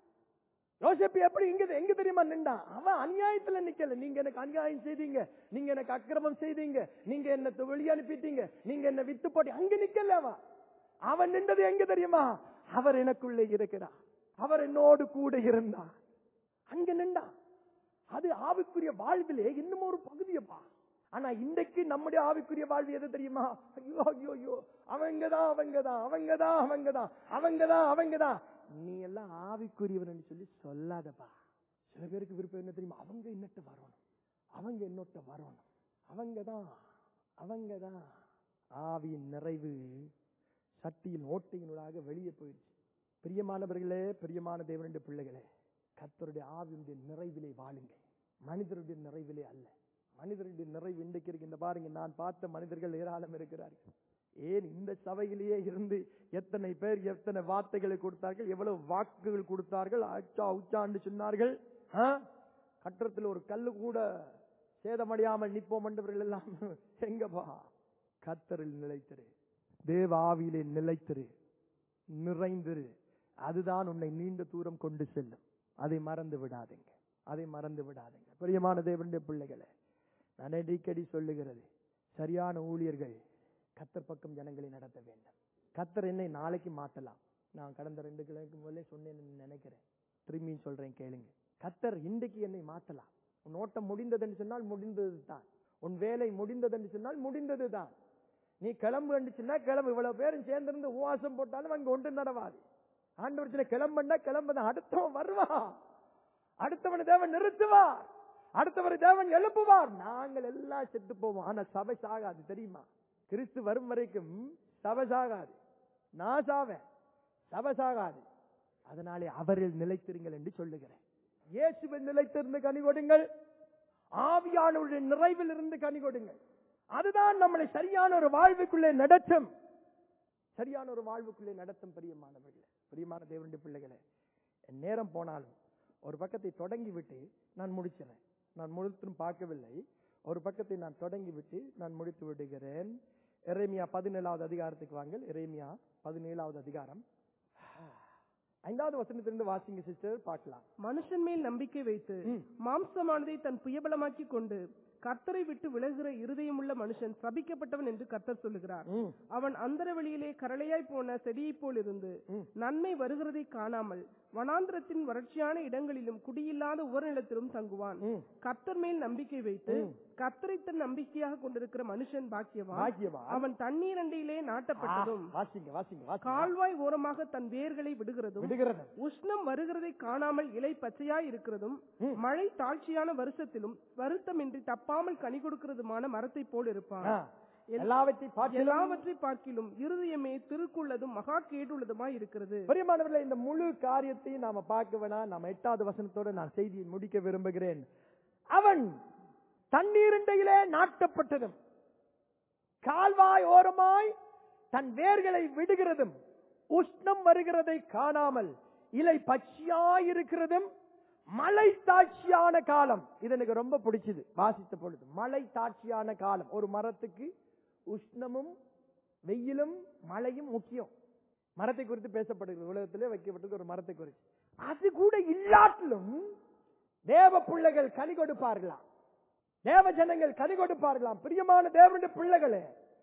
யோசேப்பு எப்படி இங்க எங்க தெரியுமா நின்றான் அவன் அநியாயத்துல நிக்கல நீங்க எனக்கு அநியாயம் செய்தீங்க நீங்க எனக்கு அக்கிரமம் செய்தீங்க நீங்க என்ன வெளியே அனுப்பிட்டீங்க நீங்க என்ன வித்து போட்டி அங்க நிக்கல அவன் அவன் நின்றது எங்க தெரியுமா அவர் எனக்குள்ளே இருக்கிறார் அவர் என்னோடு கூட இருந்தார் அங்க நின்றான் அது ஆவிக்குரிய வாழ்விலே இன்னும் ஒரு பகுதியப்பா ஆனா இன்றைக்கு நம்முடைய ஆவிக்குரிய வாழ்வு எது தெரியுமா ஐயோ ஐயோ ஐயோ அவங்கதான் அவங்கதான் அவங்கதான் அவங்கதான் அவங்கதான் அவங்கதான் நீ எல்லாம் ஆவிக்குரியவன் சொல்லி சொல்லாதப்பா சில பேருக்கு விருப்பம் என்ன தெரியுமா அவங்க என்னட்ட வரணும் அவங்க என்னொட்ட வரணும் அவங்கதான் அவங்கதான் ஆவியின் நிறைவு சட்டியின் ஓட்டையினூடாக வெளியே போயிடுச்சு பிரியமானவர்களே பிரியமான தேவனுடைய பிள்ளைகளே கர்த்தருடைய ஆவியுடைய நிறைவிலே வாழுங்க மனிதருடைய நிறைவிலே அல்ல மனிதருடைய நிறைவு இன்றைக்கு இருக்கு இந்த பாருங்க நான் பார்த்த மனிதர்கள் ஏராளம் இருக்கிறார்கள் ஏன் இந்த சபையிலேயே இருந்து எத்தனை பேர் எத்தனை வார்த்தைகளை கொடுத்தார்கள் எவ்வளவு வாக்குகள் கொடுத்தார்கள் அச்சா உச்சாண்டு சொன்னார்கள் ஆ? கட்டடத்தில் ஒரு கல்லு கூட சேதமடையாமல் நிற்போம் என்றவர்கள் எல்லாம் எங்கப்பா கத்தரில் நிலைத்திரு தேவ ஆவியிலே நிலைத்திரு நிறைந்திரு அதுதான் உன்னை நீண்ட தூரம் கொண்டு செல்லும் அதை மறந்து விடாதீங்க அதை மறந்து விடாதீங்க பிரியமான தேவனுடைய பிள்ளைகளே நான் அடிக்கடி சொல்லுகிறது சரியான ஊழியர்கள் கத்தர் பக்கம் ஜனங்களை நடத்த வேண்டும் கத்தர் என்னை நாளைக்கு மாத்தலாம் நான் கடந்த ரெண்டு கிழமைக்கு முதல்ல சொன்னேன்னு நினைக்கிறேன் திரும்பி சொல்றேன் கேளுங்க கத்தர் இன்றைக்கு என்னை மாத்தலாம் உன் ஓட்டம் முடிந்ததுன்னு சொன்னால் முடிந்தது தான் உன் வேலை முடிந்ததுன்னு சொன்னால் முடிந்தது தான் நீ கிளம்பு சொன்னா கிளம்பு இவ்வளவு பேரும் சேர்ந்திருந்து உவாசம் போட்டாலும் அங்க ஒன்று நடவாது ஆண்டவர் சில கிளம்புன்னா கிளம்புதான் அடுத்தவன் வருவான் அடுத்தவனை தேவன் நிறுத்துவார் அடுத்தவரை தேவன் எழுப்புவார் நாங்கள் எல்லாம் செத்து போவோம் ஆனா சபை சாகாது தெரியுமா கிறிஸ்து வரும் வரைக்கும் சபை சாகாது நான் சாவேன் சபை சாகாது அதனாலே அவரில் நிலைத்திருங்கள் என்று சொல்லுகிறேன் இயேசுவில் நிலைத்திருந்து கனி கொடுங்கள் ஆவியானவருடைய நிறைவில் இருந்து கனி கொடுங்கள் அதுதான் நம்மளை சரியான ஒரு வாழ்வுக்குள்ளே நடத்தும் சரியான ஒரு வாழ்வுக்குள்ளே நடத்தும் பிரியமானவர்களே பிரியமான தேவனுடைய பிள்ளைகளே என் நேரம் போனாலும் ஒரு பக்கத்தை தொடங்கி விட்டு நான் முடிக்கிறேன் நான் முழுத்தும் பார்க்கவில்லை ஒரு பக்கத்தை நான் தொடங்கி விட்டு நான் முடித்து விடுகிறேன் எரேமியா பதினேழாவது அதிகாரத்துக்கு வாங்கள் எரேமியா பதினேழாவது அதிகாரம் ஐந்தாவது வசனத்திலிருந்து வாசிங்க சிஸ்டர் பார்க்கலாம் மனுஷன் மேல் நம்பிக்கை வைத்து ம். மாம்சமானதை தன் புயபலமாக்கி கொண்டு கர்த்தரை விட்டு விலகுகிற இருதயமுள்ள மனுஷன் சபிக்கப்பட்டவன் என்று கர்த்தர் சொல்லுகிறார் ம், அவன் அந்தர வெளியிலே கரளையாய் போன செடியைப் போல் இருந்து ம். நன்மை வருகிறதை காணாமல் வனாந்திரத்தின் வறட்சியான இடங்களிலும் குடியில்லாத உவர்நிலத்திலும் தங்குவான் ம். கர்த்தர் மேல் நம்பிக்கை வைத்து ம். கர்த்தரை தன் நம்பிக்கையாக கொண்டிருக்கிற மனுஷன் பாக்கியவான் பாக்கியவான். அவன் தண்ணீர் அண்டையிலே நாட்டப்பட்டதும் ஆ, வாசிங்க வாசிங்க வாசிங்க கால்வாய் ஓரமாக தன் வேர்களை விடுகிறதும் விடுகிறது உஷ்ணம் வருகிறதை காணாமல் இலை பச்சையாய் இருக்கிறதும் ம். மழை தாழ்ச்சியான வருஷத்திலும் வருத்தமின்றி தப்பாமல் கனி கொடுக்கிறதுமான மரத்தை போல் இருப்பான் ஆ, எல்லாவற்றையும் பார்க்கலாம் எல்லாவற்றை பார்க்கிலும் இருதயமே திருக்குள்ளதும் மகா கேடுள்ளதுமாய் இருக்கிறது பிரியமானவர்களே இந்த முழு காரியத்தையும் நாம பார்க்க வேணாம் நாம எட்டாவது வசனத்தோட நான் செய்தியை முடிக்க விரும்புகிறேன் அவன் தண்ணீரண்டையிலே நாட்டப்பட்டதும் கால்வாய் ஓரமாய் தன் வேர்களை விடுகிறதும் உஷ்ணம் வருகிறதை காணாமல் இலை பச்சையாயிருக்கிறதும் மழை தாட்சியான காலம் இது எனக்கு ரொம்ப பிடிச்சது வாசித்த பொழுது மழை தாட்சியான காலம் ஒரு மரத்துக்கு உஷ்ணமும் வெயிலும் மழையும் முக்கியம் மரத்தை குறித்து பேசப்படுகிறது உலகத்திலே வைக்கப்பட்டது ஒரு மரத்தை குறித்து அது கூட இல்லாட்டிலும் தேவ பிள்ளைகள் கனி கொடுப்பார்களாம் தேவ ஜனங்கள் கனி கொடுப்பார்களாம் பிரியமான தேவனுடைய பிள்ளைகளே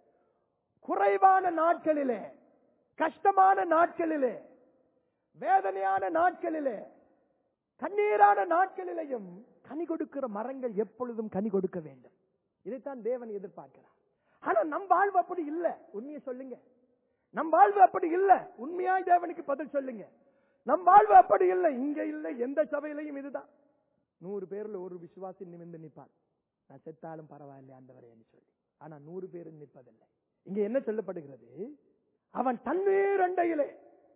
குறைவான நாட்களிலே கஷ்டமான நாட்களிலே வேதனையான நாட்களிலே கண்ணீரான நாட்களிலேயும் கனி கொடுக்கிற மரங்கள் எப்பொழுதும் கனி கொடுக்க வேண்டும் இதைத்தான் தேவன் எதிர்பார்க்கிறார் ஆனா நம் வாழ்வு அப்படி இல்ல உண்மையை சொல்லுங்க நம் வாழ்வு அப்படி இல்ல உண்மையாய் தேவனுக்கு பதில் சொல்லுங்க நம் வாழ்வு அப்படி இல்லை இங்க இல்லை எந்த சபையிலையும் இதுதான் நூறு பேர்ல ஒரு விசுவாசி நிமிர்ந்து நிப்பான் நான் செத்தாலும் பரவாயில்லை ஆண்டவரே என்று சொல்லி ஆனா நூறு பேரும் நிற்பதில்லை இங்க என்ன சொல்லப்படுகிறது அவன் தண்ணீர் அண்டையிலே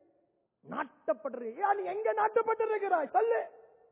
நாட்டப்படுற ஏன் நீ எங்க நாட்டப்பட்டிருக்கிறாய் சொல்லு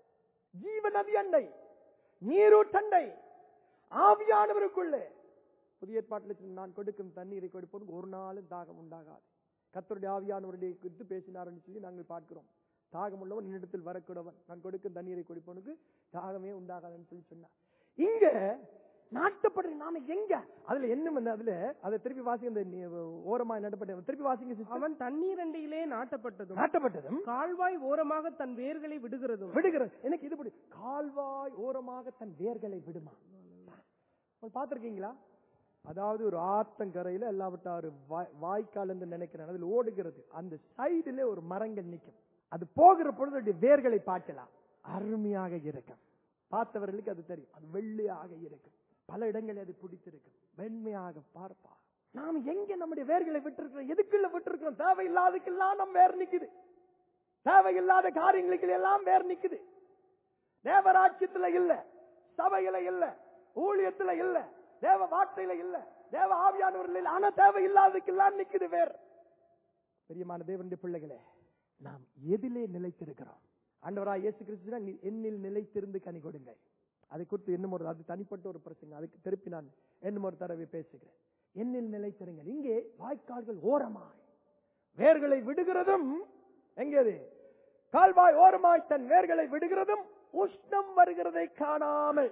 ஜீவ நதி அண்டை நீரூற்றண்டை ஆவியானவருக்குள்ளே புதிய ஏற்பாட்டில் நான் கொடுக்கும் தண்ணீரை கொடுப்போம் ஒரு நாளும் தாகம் உண்டாகாது கத்தருடைய ஆவியானவருடைய குறித்து பேசினார்னு சொல்லி நாங்கள் பார்க்கிறோம் தாகம் உள்ளவன் என்னிடத்தில் வரக்கூடவன் நான் கொடுக்கும் தண்ணீரை கொடுப்பவனுக்கு தாகமே உண்டாகாதுன்னு சொல்லி சொன்னார் இங்க நாட்டப்படுற நாம எங்க அதுல என்ன வந்து அதுல அதை திருப்பி வாசிங்க இந்த நீ- ஓரமா நடப்பட்ட திருப்பி வாசிங்க sister. அவன் தண்ணீரண்டையிலே நாட்டப்பட்டதும் நாட்டப்பட்டதும் கால்வாய் ஓரமாக தன் வேர்களை விடுகிறதும் விடுகிறது எனக்கு இது பிடி கால்வாய் ஓரமாக தன் வேர்களை விடுமா உங்களுக்கு பார்த்திருக்கீங்களா அதாவது ஒரு ஆத்தங்கரையில எல்லாவற்றாரு வாய்க்கால் என்று நினைக்கிறேன் அதில் ஓடுகிறது அந்த சைடுல ஒரு மரங்கள் நிற்கும் அது போகிற பொழுது அதனுடைய வேர்களை பார்க்கலாம் அருமையாக இருக்கும் பார்த்தவர்களுக்கு அது தெரியும் அது வெள்ளையாக இருக்கும் பல இடங்களில் அது பிடித்திருக்கும் வெண்மையாக பார்ப்பா நாம் எங்க நம்முடைய வேர்களை விட்டிருக்கிறோம் எதுக்குள்ள விட்டிருக்கிறோம் தேவையில்லாததுக்கெல்லாம் நம்ம வேர் நிக்குது தேவையில்லாத காரியங்களுக்கு எல்லாம் வேர் நிக்குது தேவராட்சியத்துல இல்ல சபையில இல்ல ஊழியத்துல இல்ல தேவ வார்த்தையில இல்ல தேவ ஆவியானவர்கள் இல்ல ஆனா தேவையில்லாததுக்கெல்லாம் நிக்குது வேர் பெரியமான தேவனுடைய பிள்ளைகளே நாம் எதிலே நிலைத்திருக்கிறோம் ஆண்டவராய் இயேசு கிறிஸ்து தான், "நீ என்னில் நிலைத்திருந்து கனி கொடுங்க அதை குறித்து இன்னும் ஒரு அது தனிப்பட்ட ஒரு பிரசங்க அதுக்கு திருப்பி நான் இன்னும் ஒரு தடவை பேசுகிறேன் என்னில் நிலைத்திருங்கள் இங்கே வாய்க்கால்கள் ஓரமாய் வேர்களை விடுகிறதும் எங்கேது கால்வாய் ஓரமாய் தன் வேர்களை விடுகிறதும் உஷ்ணம் வருகிறதை காணாமல்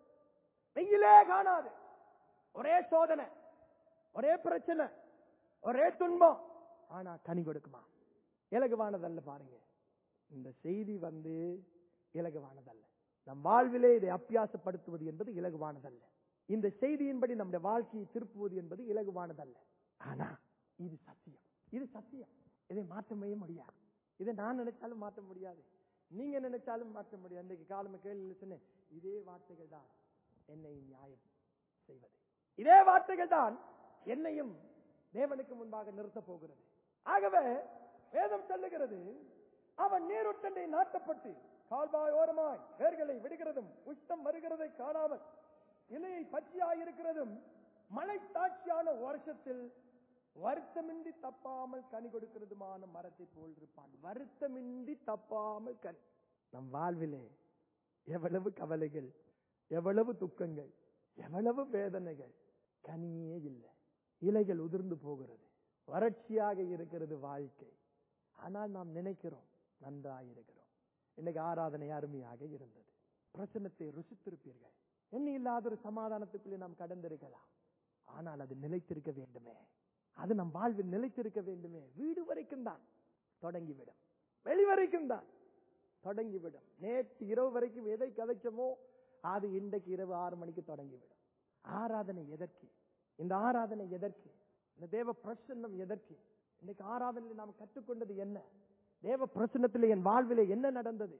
வெயிலே காணாது ஒரே சோதனை ஒரே பிரச்சனை ஒரே துன்பம் ஆனா கனி கொடுக்குமா இலகுவானதல்ல பாருங்க இந்த செய்தி வந்து இலகுவானதல்ல நம் வாழ்விலே இதை அப்பியாசப்படுத்துவது என்பது இலகுவானதல்ல இந்த செய்தியின்படி நம்முடைய வாழ்க்கையை திருப்புவது என்பது இலகுவானதல்ல ஆனா இது சத்தியம் இது சத்தியம் இதை மாற்றவே முடியாது இதை நான் நினைச்சாலும் மாற்ற முடியாது நீங்க நினைச்சாலும் மாற்ற முடியாது இன்றைக்கு காலம கேள்வி சொன்னேன் இதே வார்த்தைகள் தான் என்னை நியாயம் செய்வது இதே வார்த்தைகள் தான் என்னையும் தேவனுக்கு முன்பாக நிறுத்தப் போகிறது ஆகவே வேதம் சொல்லுகிறது அவன் நீருட்டண்டை நாட்டப்பட்டு கால்வாய் ஓரமாய் வேர்களை விடுகிறதும் உஷ்டம் வருகிறதை காணாமல் இலையை பச்சையாயிருக்கிறதும் மழை தாட்சியான வருஷத்தில் வருத்தமின்றி தப்பாமல் கனி கொடுக்கிறதுமான மரத்தை போல் இருப்பான் வருத்தமின்றி தப்பாமல் கனி நம் வாழ்விலே எவ்வளவு கவலைகள் எவ்வளவு துக்கங்கள் எவ்வளவு வேதனைகள் கனியே இல்லை இலைகள் உதிர்ந்து போகிறது வறட்சியாக இருக்கிறது வாழ்க்கை ஆனால் நாம் நினைக்கிறோம் நன்றாயிருக்கிறோம் இன்னைக்கு ஆராதனை அருமையாக இருந்தது பிரச்சனத்தை ருசித்திருப்பீர்கள் என்ன இல்லாத ஒரு சமாதானத்துக்குள்ளே நாம் கடந்திருக்கலாம் ஆனால் அது நிலைத்திருக்க வேண்டுமே அது நம் வாழ்வில் நிலைத்திருக்க வேண்டுமே வீடு வரைக்கும் தான் தொடங்கிவிடும் வெளி வரைக்கும் தான் தொடங்கிவிடும் நேற்று இரவு வரைக்கும் எதை கதைச்சோமோ அது இன்றைக்கு இரவு ஆறு மணிக்கு தொடங்கிவிடும் ஆராதனை எதற்கு இந்த ஆராதனை எதற்கு இந்த தேவ பிரசன்னம் எதற்கு இன்னைக்கு ஆராதனையில் நாம் கற்றுக்கொண்டது என்ன தேவ பிரசன்னத்தில் என் வாழ்விலே என்ன நடந்தது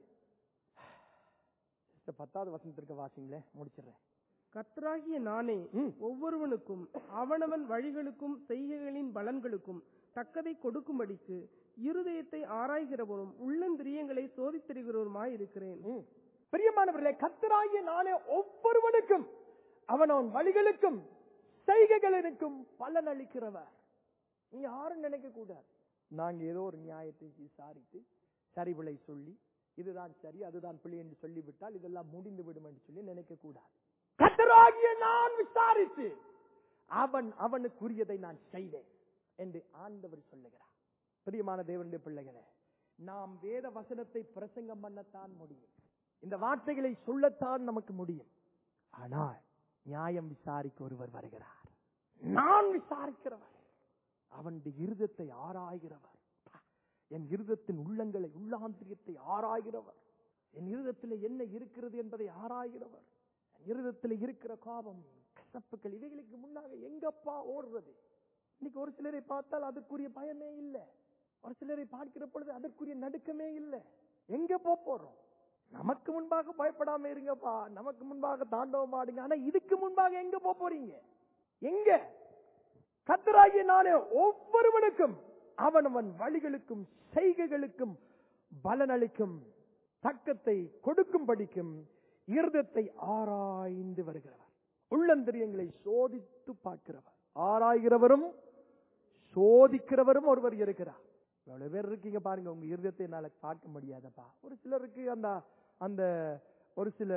இந்த பத்தாவது வசனத்திற்கு வாசிங்களே முடிச்சிடுறேன் கர்த்தராகிய நானே ம். ஒவ்வொருவனுக்கும் அவனவன் வழிகளுக்கும் செய்கைகளின் பலன்களுக்கும் தக்கதை கொடுக்கும்படிக்கு இருதயத்தை ஆராய்கிறவரும் உள்ளந்திரியங்களை சோதித்தறிகிறவருமாய் இருக்கிறேன் ம். பிரியமானவர்களே கத்தராகிய நானே ஒவ்வொருவனுக்கும் அவன் அவன் வழிகளுக்கும் செய்கைகளுக்கும் பலன் அளிக்கிறவர் நீ யாரும் நினைக்க கூடாது நாங்க ஏதோ ஒரு நியாயத்தை விசாரித்து சரிவிளை சொல்லி இதுதான் சரி அதுதான் பிள்ளை என்று சொல்லிவிட்டால் இதெல்லாம் முடிந்து விடும் என்று சொல்லி நினைக்க கூடாது கத்தராகிய நான் விசாரித்து அவன் அவனுக்குரியதை நான் செய்தேன் என்று ஆண்டவர் சொல்லுகிறார் பிரியமான தேவனுடைய பிள்ளைகளே நாம் வேத வசனத்தை பிரசங்கம் பண்ணத்தான் முடியும் இந்த வார்த்தைகளை சொல்லத்தான் நமக்கு முடியும் ஆனால் நியாயம் விசாரிக்க ஒருவர் வருகிறார் நான் விசாரிக்கிறவர் அவனுடைய இருதத்தை ஆராய்கிறவர் பா, என் இருதத்தின் உள்ளங்களை உள்ளாந்திரியத்தை ஆராய்கிறவர் என் இருதத்தில் என்ன இருக்கிறது என்பதை ஆராய்கிறவர் என் இருதத்தில் இருக்கிற கோபம் கசப்புகள் இவைகளுக்கு முன்னாக எங்கப்பா ஓடுறது இன்னைக்கு ஒரு சிலரை பார்த்தால் அதற்குரிய பயமே இல்லை ஒரு சிலரை பார்க்கிற பொழுது அதற்குரிய நடுக்கமே இல்லை எங்க போப் போறோம் நமக்கு முன்பாக பயப்படாம இருங்கப்பா நமக்கு முன்பாக தாண்டவம் ஆடுங்க ஆனா இதுக்கு முன்பாக எங்க போப் போறீங்க எங்க கத்தராகிய நானே ஒவ்வொருவனுக்கும் அவனவன் வழிகளுக்கும் செய்கைகளுக்கும் பலனளிக்கும் தக்கத்தை கொடுக்கும் படிக்கும் இருதத்தை ஆராய்ந்து வருகிறவர் உள்ளந்திரியங்களை சோதித்து பார்க்கிறவர் ஆராய்கிறவரும் சோதிக்கிறவரும் ஒருவர் இருக்கிறார் எவ்வளவு பேர் இருக்கீங்க பாருங்க உங்க இருதயத்தை என்னால பார்க்க முடியாதப்பா ஒரு சிலருக்கு அந்த அந்த ஒரு சில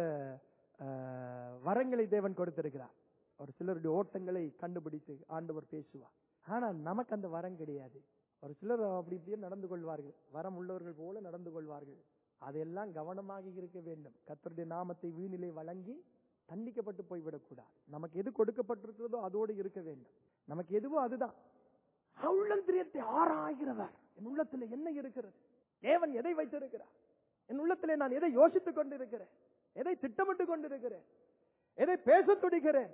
அஹ், வரங்களை தேவன் கொடுத்திருக்கிறார் ஒரு சிலருடைய ஓட்டங்களை கண்டுபிடித்து ஆண்டவர் பேசுவார் ஆனா நமக்கு அந்த வரம் கிடையாது ஒரு சிலர் அப்படி இப்படியே நடந்து கொள்வார்கள் வரம் உள்ளவர்கள் போல நடந்து கொள்வார்கள் அதெல்லாம் கவனமாக இருக்க வேண்டும் கர்த்தருடைய நாமத்தை வீணிலே வழங்கி தண்டிக்கப்பட்டு போய்விடக்கூடாது நமக்கு எது கொடுக்கப்பட்டிருக்கிறதோ அதோடு இருக்க வேண்டும் நமக்கு எதுவோ அதுதான் உள்ளந்திரியத்தை ஆராய்கிறவர் என் உள்ளத்துல என்ன இருக்கிறது தேவன் எதை வைத்திருக்கிறார் என் உள்ளத்திலே நான் எதை யோசித்துக் கொண்டிருக்கிறேன் எதை திட்டமிட்டுக் கொண்டிருக்கிறேன் எதை பேச துடிக்கிறேன்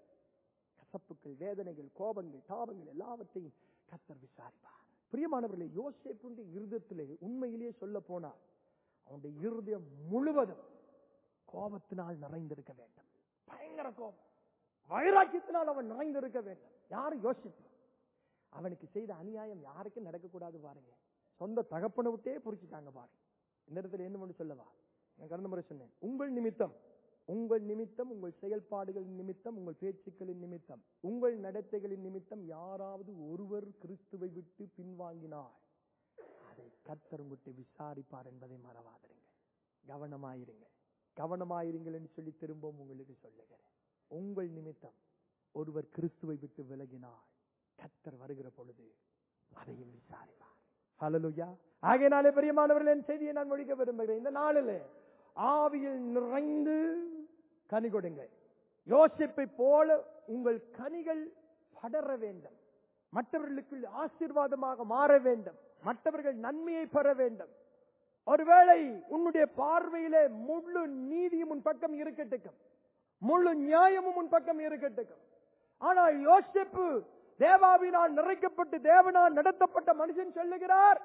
கசப்புகள் வேதனைகள் கோபங்கள் தாபங்கள் எல்லாவற்றையும் கத்தர் விசாரிப்பார் பிரியமானவர்களே யோசேப்புடைய இருதயத்திலே உண்மையிலேயே சொல்ல போனார் அவனுடைய இருதயம் முழுவதும் கோபத்தினால் நிறைந்திருக்க வேண்டும் பயங்கர கோபம் வைராக்கியத்தினால் அவன் நிறைந்திருக்க வேண்டும் யாரும் யோசிப்பு அவனுக்கு செய்த அநியாயம் யாருக்கும் நடக்கக்கூடாது பாருங்க சொந்த தகப்பனை விட்டே புரிச்சுட்டாங்க பாருங்க இந்த இடத்துல என்ன பண்ணி சொல்லவா நான் கடந்த முறை சொன்னேன் உங்கள் நிமித்தம் உங்கள் நிமித்தம் உங்கள் செயல்பாடுகளின் நிமித்தம் உங்கள் பேச்சுக்களின் நிமித்தம் உங்கள் நடத்தைகளின் நிமித்தம் யாராவது ஒருவர் கிறிஸ்துவை விட்டு பின்வாங்கினார் அதை கத்தர் விட்டு விசாரிப்பார் என்பதை மறவாதிருங்க கவனமாயிருங்க கவனமாயிருங்கள் என்று சொல்லி திரும்பவும் உங்களுக்கு சொல்லுகிறேன் உங்கள் நிமித்தம் ஒருவர் கிறிஸ்துவை விட்டு விலகினார் கத்தர் வருகிற பொழுது அதையும் விசாரிப்பார் ஹalleluya ஆகையினாலே பிரியமானவர்களே என் செய்தியை நான் முடிக்க விரும்புகிறேன் இந்த நாளிலே ஆவியில் நிறைந்து கனி கொடுங்கள் யோசிப்பை போல உங்கள் கனிகள் படர வேண்டும் மற்றவர்களுக்கு ஆசீர்வாதமாக மாற வேண்டும் மற்றவர்கள் நன்மையை பெற வேண்டும் ஒருவேளை உன்னுடைய பார்வையிலே முழு நீதியும் உன் பக்கம் இருக்கட்டும் முழு நியாயமும் உன் பக்கம் இருக்கட்டும் ஆனால் யோசிப்பு தேவாவினால் நிறைக்கப்பட்டு தேவனால் நடத்தப்பட்ட மனுஷன் சொல்லுகிறார்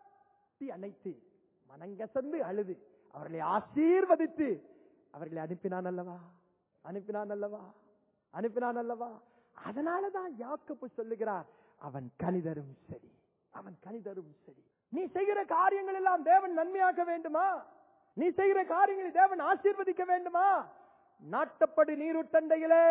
தீ அணைத்து மனங்கசந்து அழுது அவர்களை ஆசீர்வதித்து அவர்களை அனுப்பினான் அல்லவா அனுப்பினான் அல்லவா அனுப்பினான் அல்லவா அதனாலதான் யாக்கப்பு சொல்லுகிறார் அவன் கனிதரும் சரி அவன் கனிதரும் சரி நீ செய்கிற காரியங்கள் எல்லாம் தேவன் நன்மையாக்க வேண்டுமா நீ செய்கிற காரியங்களை தேவன் ஆசீர்வதிக்க வேண்டுமா நாட்டப்படி நீருட்டண்டையிலே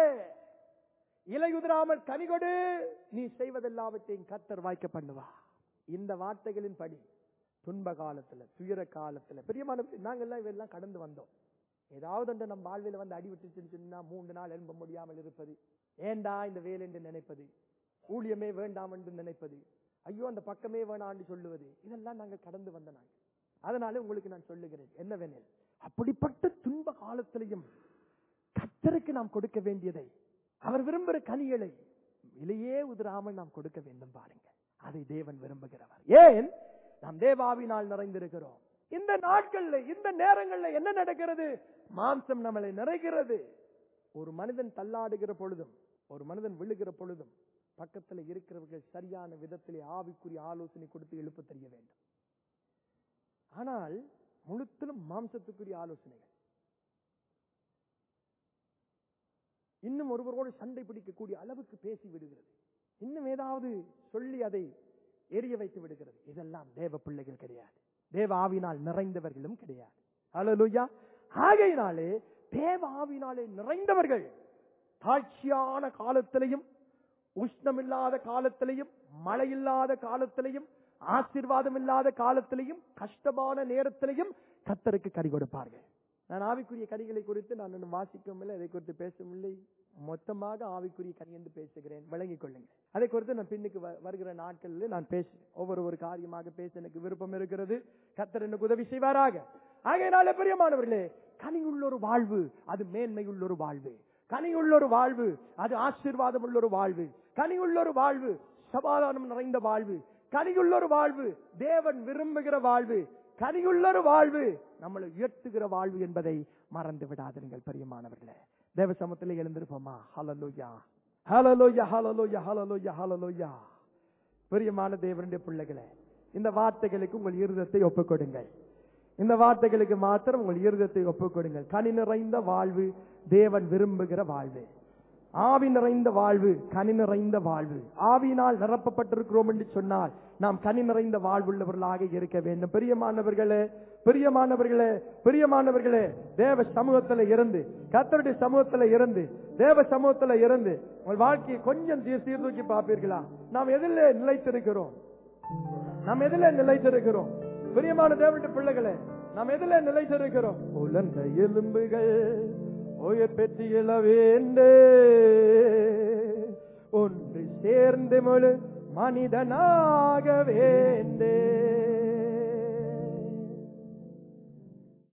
இலையுதிராமல் கனிகொடு நீ செய்வதெல்லாவற்றையும் கத்தர் வாய்க்க பண்ணுவா இந்த வார்த்தைகளின் படி துன்ப காலத்துல துயர காலத்துல பெரியமான நாங்கெல்லாம் இவெல்லாம் கடந்து வந்தோம் ஏதாவது ஒன்று நம் வாழ்வில் வந்து அடி விட்டுச்சுன்னு சொன்னா மூன்று நாள் எழும்ப முடியாமல் இருப்பது ஏண்டா இந்த வேலை என்று நினைப்பது ஊழியமே வேண்டாம் என்று நினைப்பது ஐயோ அந்த பக்கமே வேணான்னு சொல்லுவது இதெல்லாம் நாங்கள் கடந்து வந்த நாங்கள் அதனால உங்களுக்கு நான் சொல்லுகிறேன் என்னவெனில் அப்படிப்பட்ட துன்ப காலத்திலையும் கத்தருக்கு நாம் கொடுக்க வேண்டியதை அவர் விரும்புகிற கனிகளை இலையே உதிராமல் நாம் கொடுக்க வேண்டும் பாருங்க அதை தேவன் விரும்புகிறவர் ஏன் நாம் தேவாவினால் நிறைந்திருக்கிறோம் இந்த நாட்கள்ல இந்த நேரங்கள்ல என்ன நடக்கிறது மாம்சம் நம்மளை நிறைகிறது ஒரு மனிதன் தள்ளாடுகிற பொழுதும் ஒரு மனிதன் விழுகிற பொழுதும் பக்கத்துல இருக்கிறவர்கள் சரியான விதத்திலே ஆவிக்குரிய ஆலோசனை கொடுத்து எழுப்ப தெரிய வேண்டும் ஆனால் முழுத்திலும் மாம்சத்துக்குரிய ஆலோசனைகள் இன்னும் ஒருவரோடு சண்டை பிடிக்கக்கூடிய அளவுக்கு பேசி விடுகிறது இன்னும் ஏதாவது சொல்லி அதை எரிய வைத்து விடுகிறது இதெல்லாம் தேவ பிள்ளைகள் கிடையாது தேவ ஆவினால் நிறைந்தவர்களும் கிடையாது ஹalleluya ஆகையினாலே தேவ ஆவினாலே நிறைந்தவர்கள் தாழ்ச்சியான காலத்திலையும் உஷ்ணமில்லாத காலத்திலையும் மழை இல்லாத காலத்திலையும் ஆசீர்வாதம் இல்லாத காலத்திலையும் கஷ்டமான நேரத்திலையும் கத்தருக்கு கறி கொடுப்பார்கள் நான் ஆவிக்குரிய கனிகளை குறித்து நான் இன்னும் வாசிக்கவும் இல்லை அதை குறித்து பேசவும் இல்லை மொத்தமாக ஆவிக்குரிய கனி என்று பேசுகிறேன் விளங்கிக் கொள்ளுங்கள் அதை குறித்து நான் பின்னுக்கு வ- வருகிற நாட்களில் நான் பேசுவேன் ஒவ்வொரு ஒரு காரியமாக பேச எனக்கு விருப்பம் இருக்கிறது கத்தர் எனக்கு உதவி செய்வாராக ஆகையினால பிரியமானவர்களே கனி உள்ள ஒரு வாழ்வு அது மேன்மை உள்ள ஒரு வாழ்வு கனி உள்ள ஒரு வாழ்வு அது ஆசீர்வாதம் உள்ள ஒரு வாழ்வு கனி உள்ள ஒரு வாழ்வு சமாதானம் நிறைந்த வாழ்வு கனியுள்ள ஒரு வாழ்வு தேவன் விரும்புகிற வாழ்வு கனியுள்ள ஒரு வாழ்வு நம்மளை உயர்த்துகிற வாழ்வு என்பதை மறந்து விடாதீர்கள் பிரியமானவர்களே தேவ சமத்திலே எழுந்திருப்போமா ஹalleluya ஹalleluya ஹalleluya ஹalleluya ஹalleluya பிரியமான தேவனுடைய பிள்ளைகளே இந்த வார்த்தைகளுக்கு உங்கள் இருதத்தை ஒப்புக் கொடுங்கள் இந்த வார்த்தைகளுக்கு மாத்திரம் உங்கள் இருதத்தை ஒப்புக் கொடுங்கள் கனி நிறைந்த வாழ்வு தேவன் விரும்புகிற வாழ்வு ஆவி நிறைந்த வாழ்வு கனி நிறைந்த வாழ்வு ஆவியினால் நிரப்பப்பட்டிருக்கிறோம் என்று சொன்னால் நாம் கனி நிறைந்த வாழ்வுள்ளவர்களாக இருக்க வேண்டும் பிரியமானவர்களே பிரியமானவர்களே பிரியமானவர்களே தேவ சமூகத்துல இருந்து கத்தருடைய சமூகத்துல இருந்து தேவ சமூகத்துல இருந்து உங்கள் வாழ்க்கையை கொஞ்சம் சீர் சீர்தூக்கி பார்ப்பீர்களா நாம் எதிலே நிலைத்திருக்கிறோம் நாம் எதிலே நிலைத்திருக்கிறோம் பிரியமான தேவனுடைய பிள்ளைகளே நாம் எதிலே நிலைத்திருக்கிறோம் உலர்ந்த எலும்புகள் உயிர் பெற்று எழ வேண்டே ஒன்று சேர்ந்து முழு மனிதனாக வேண்டே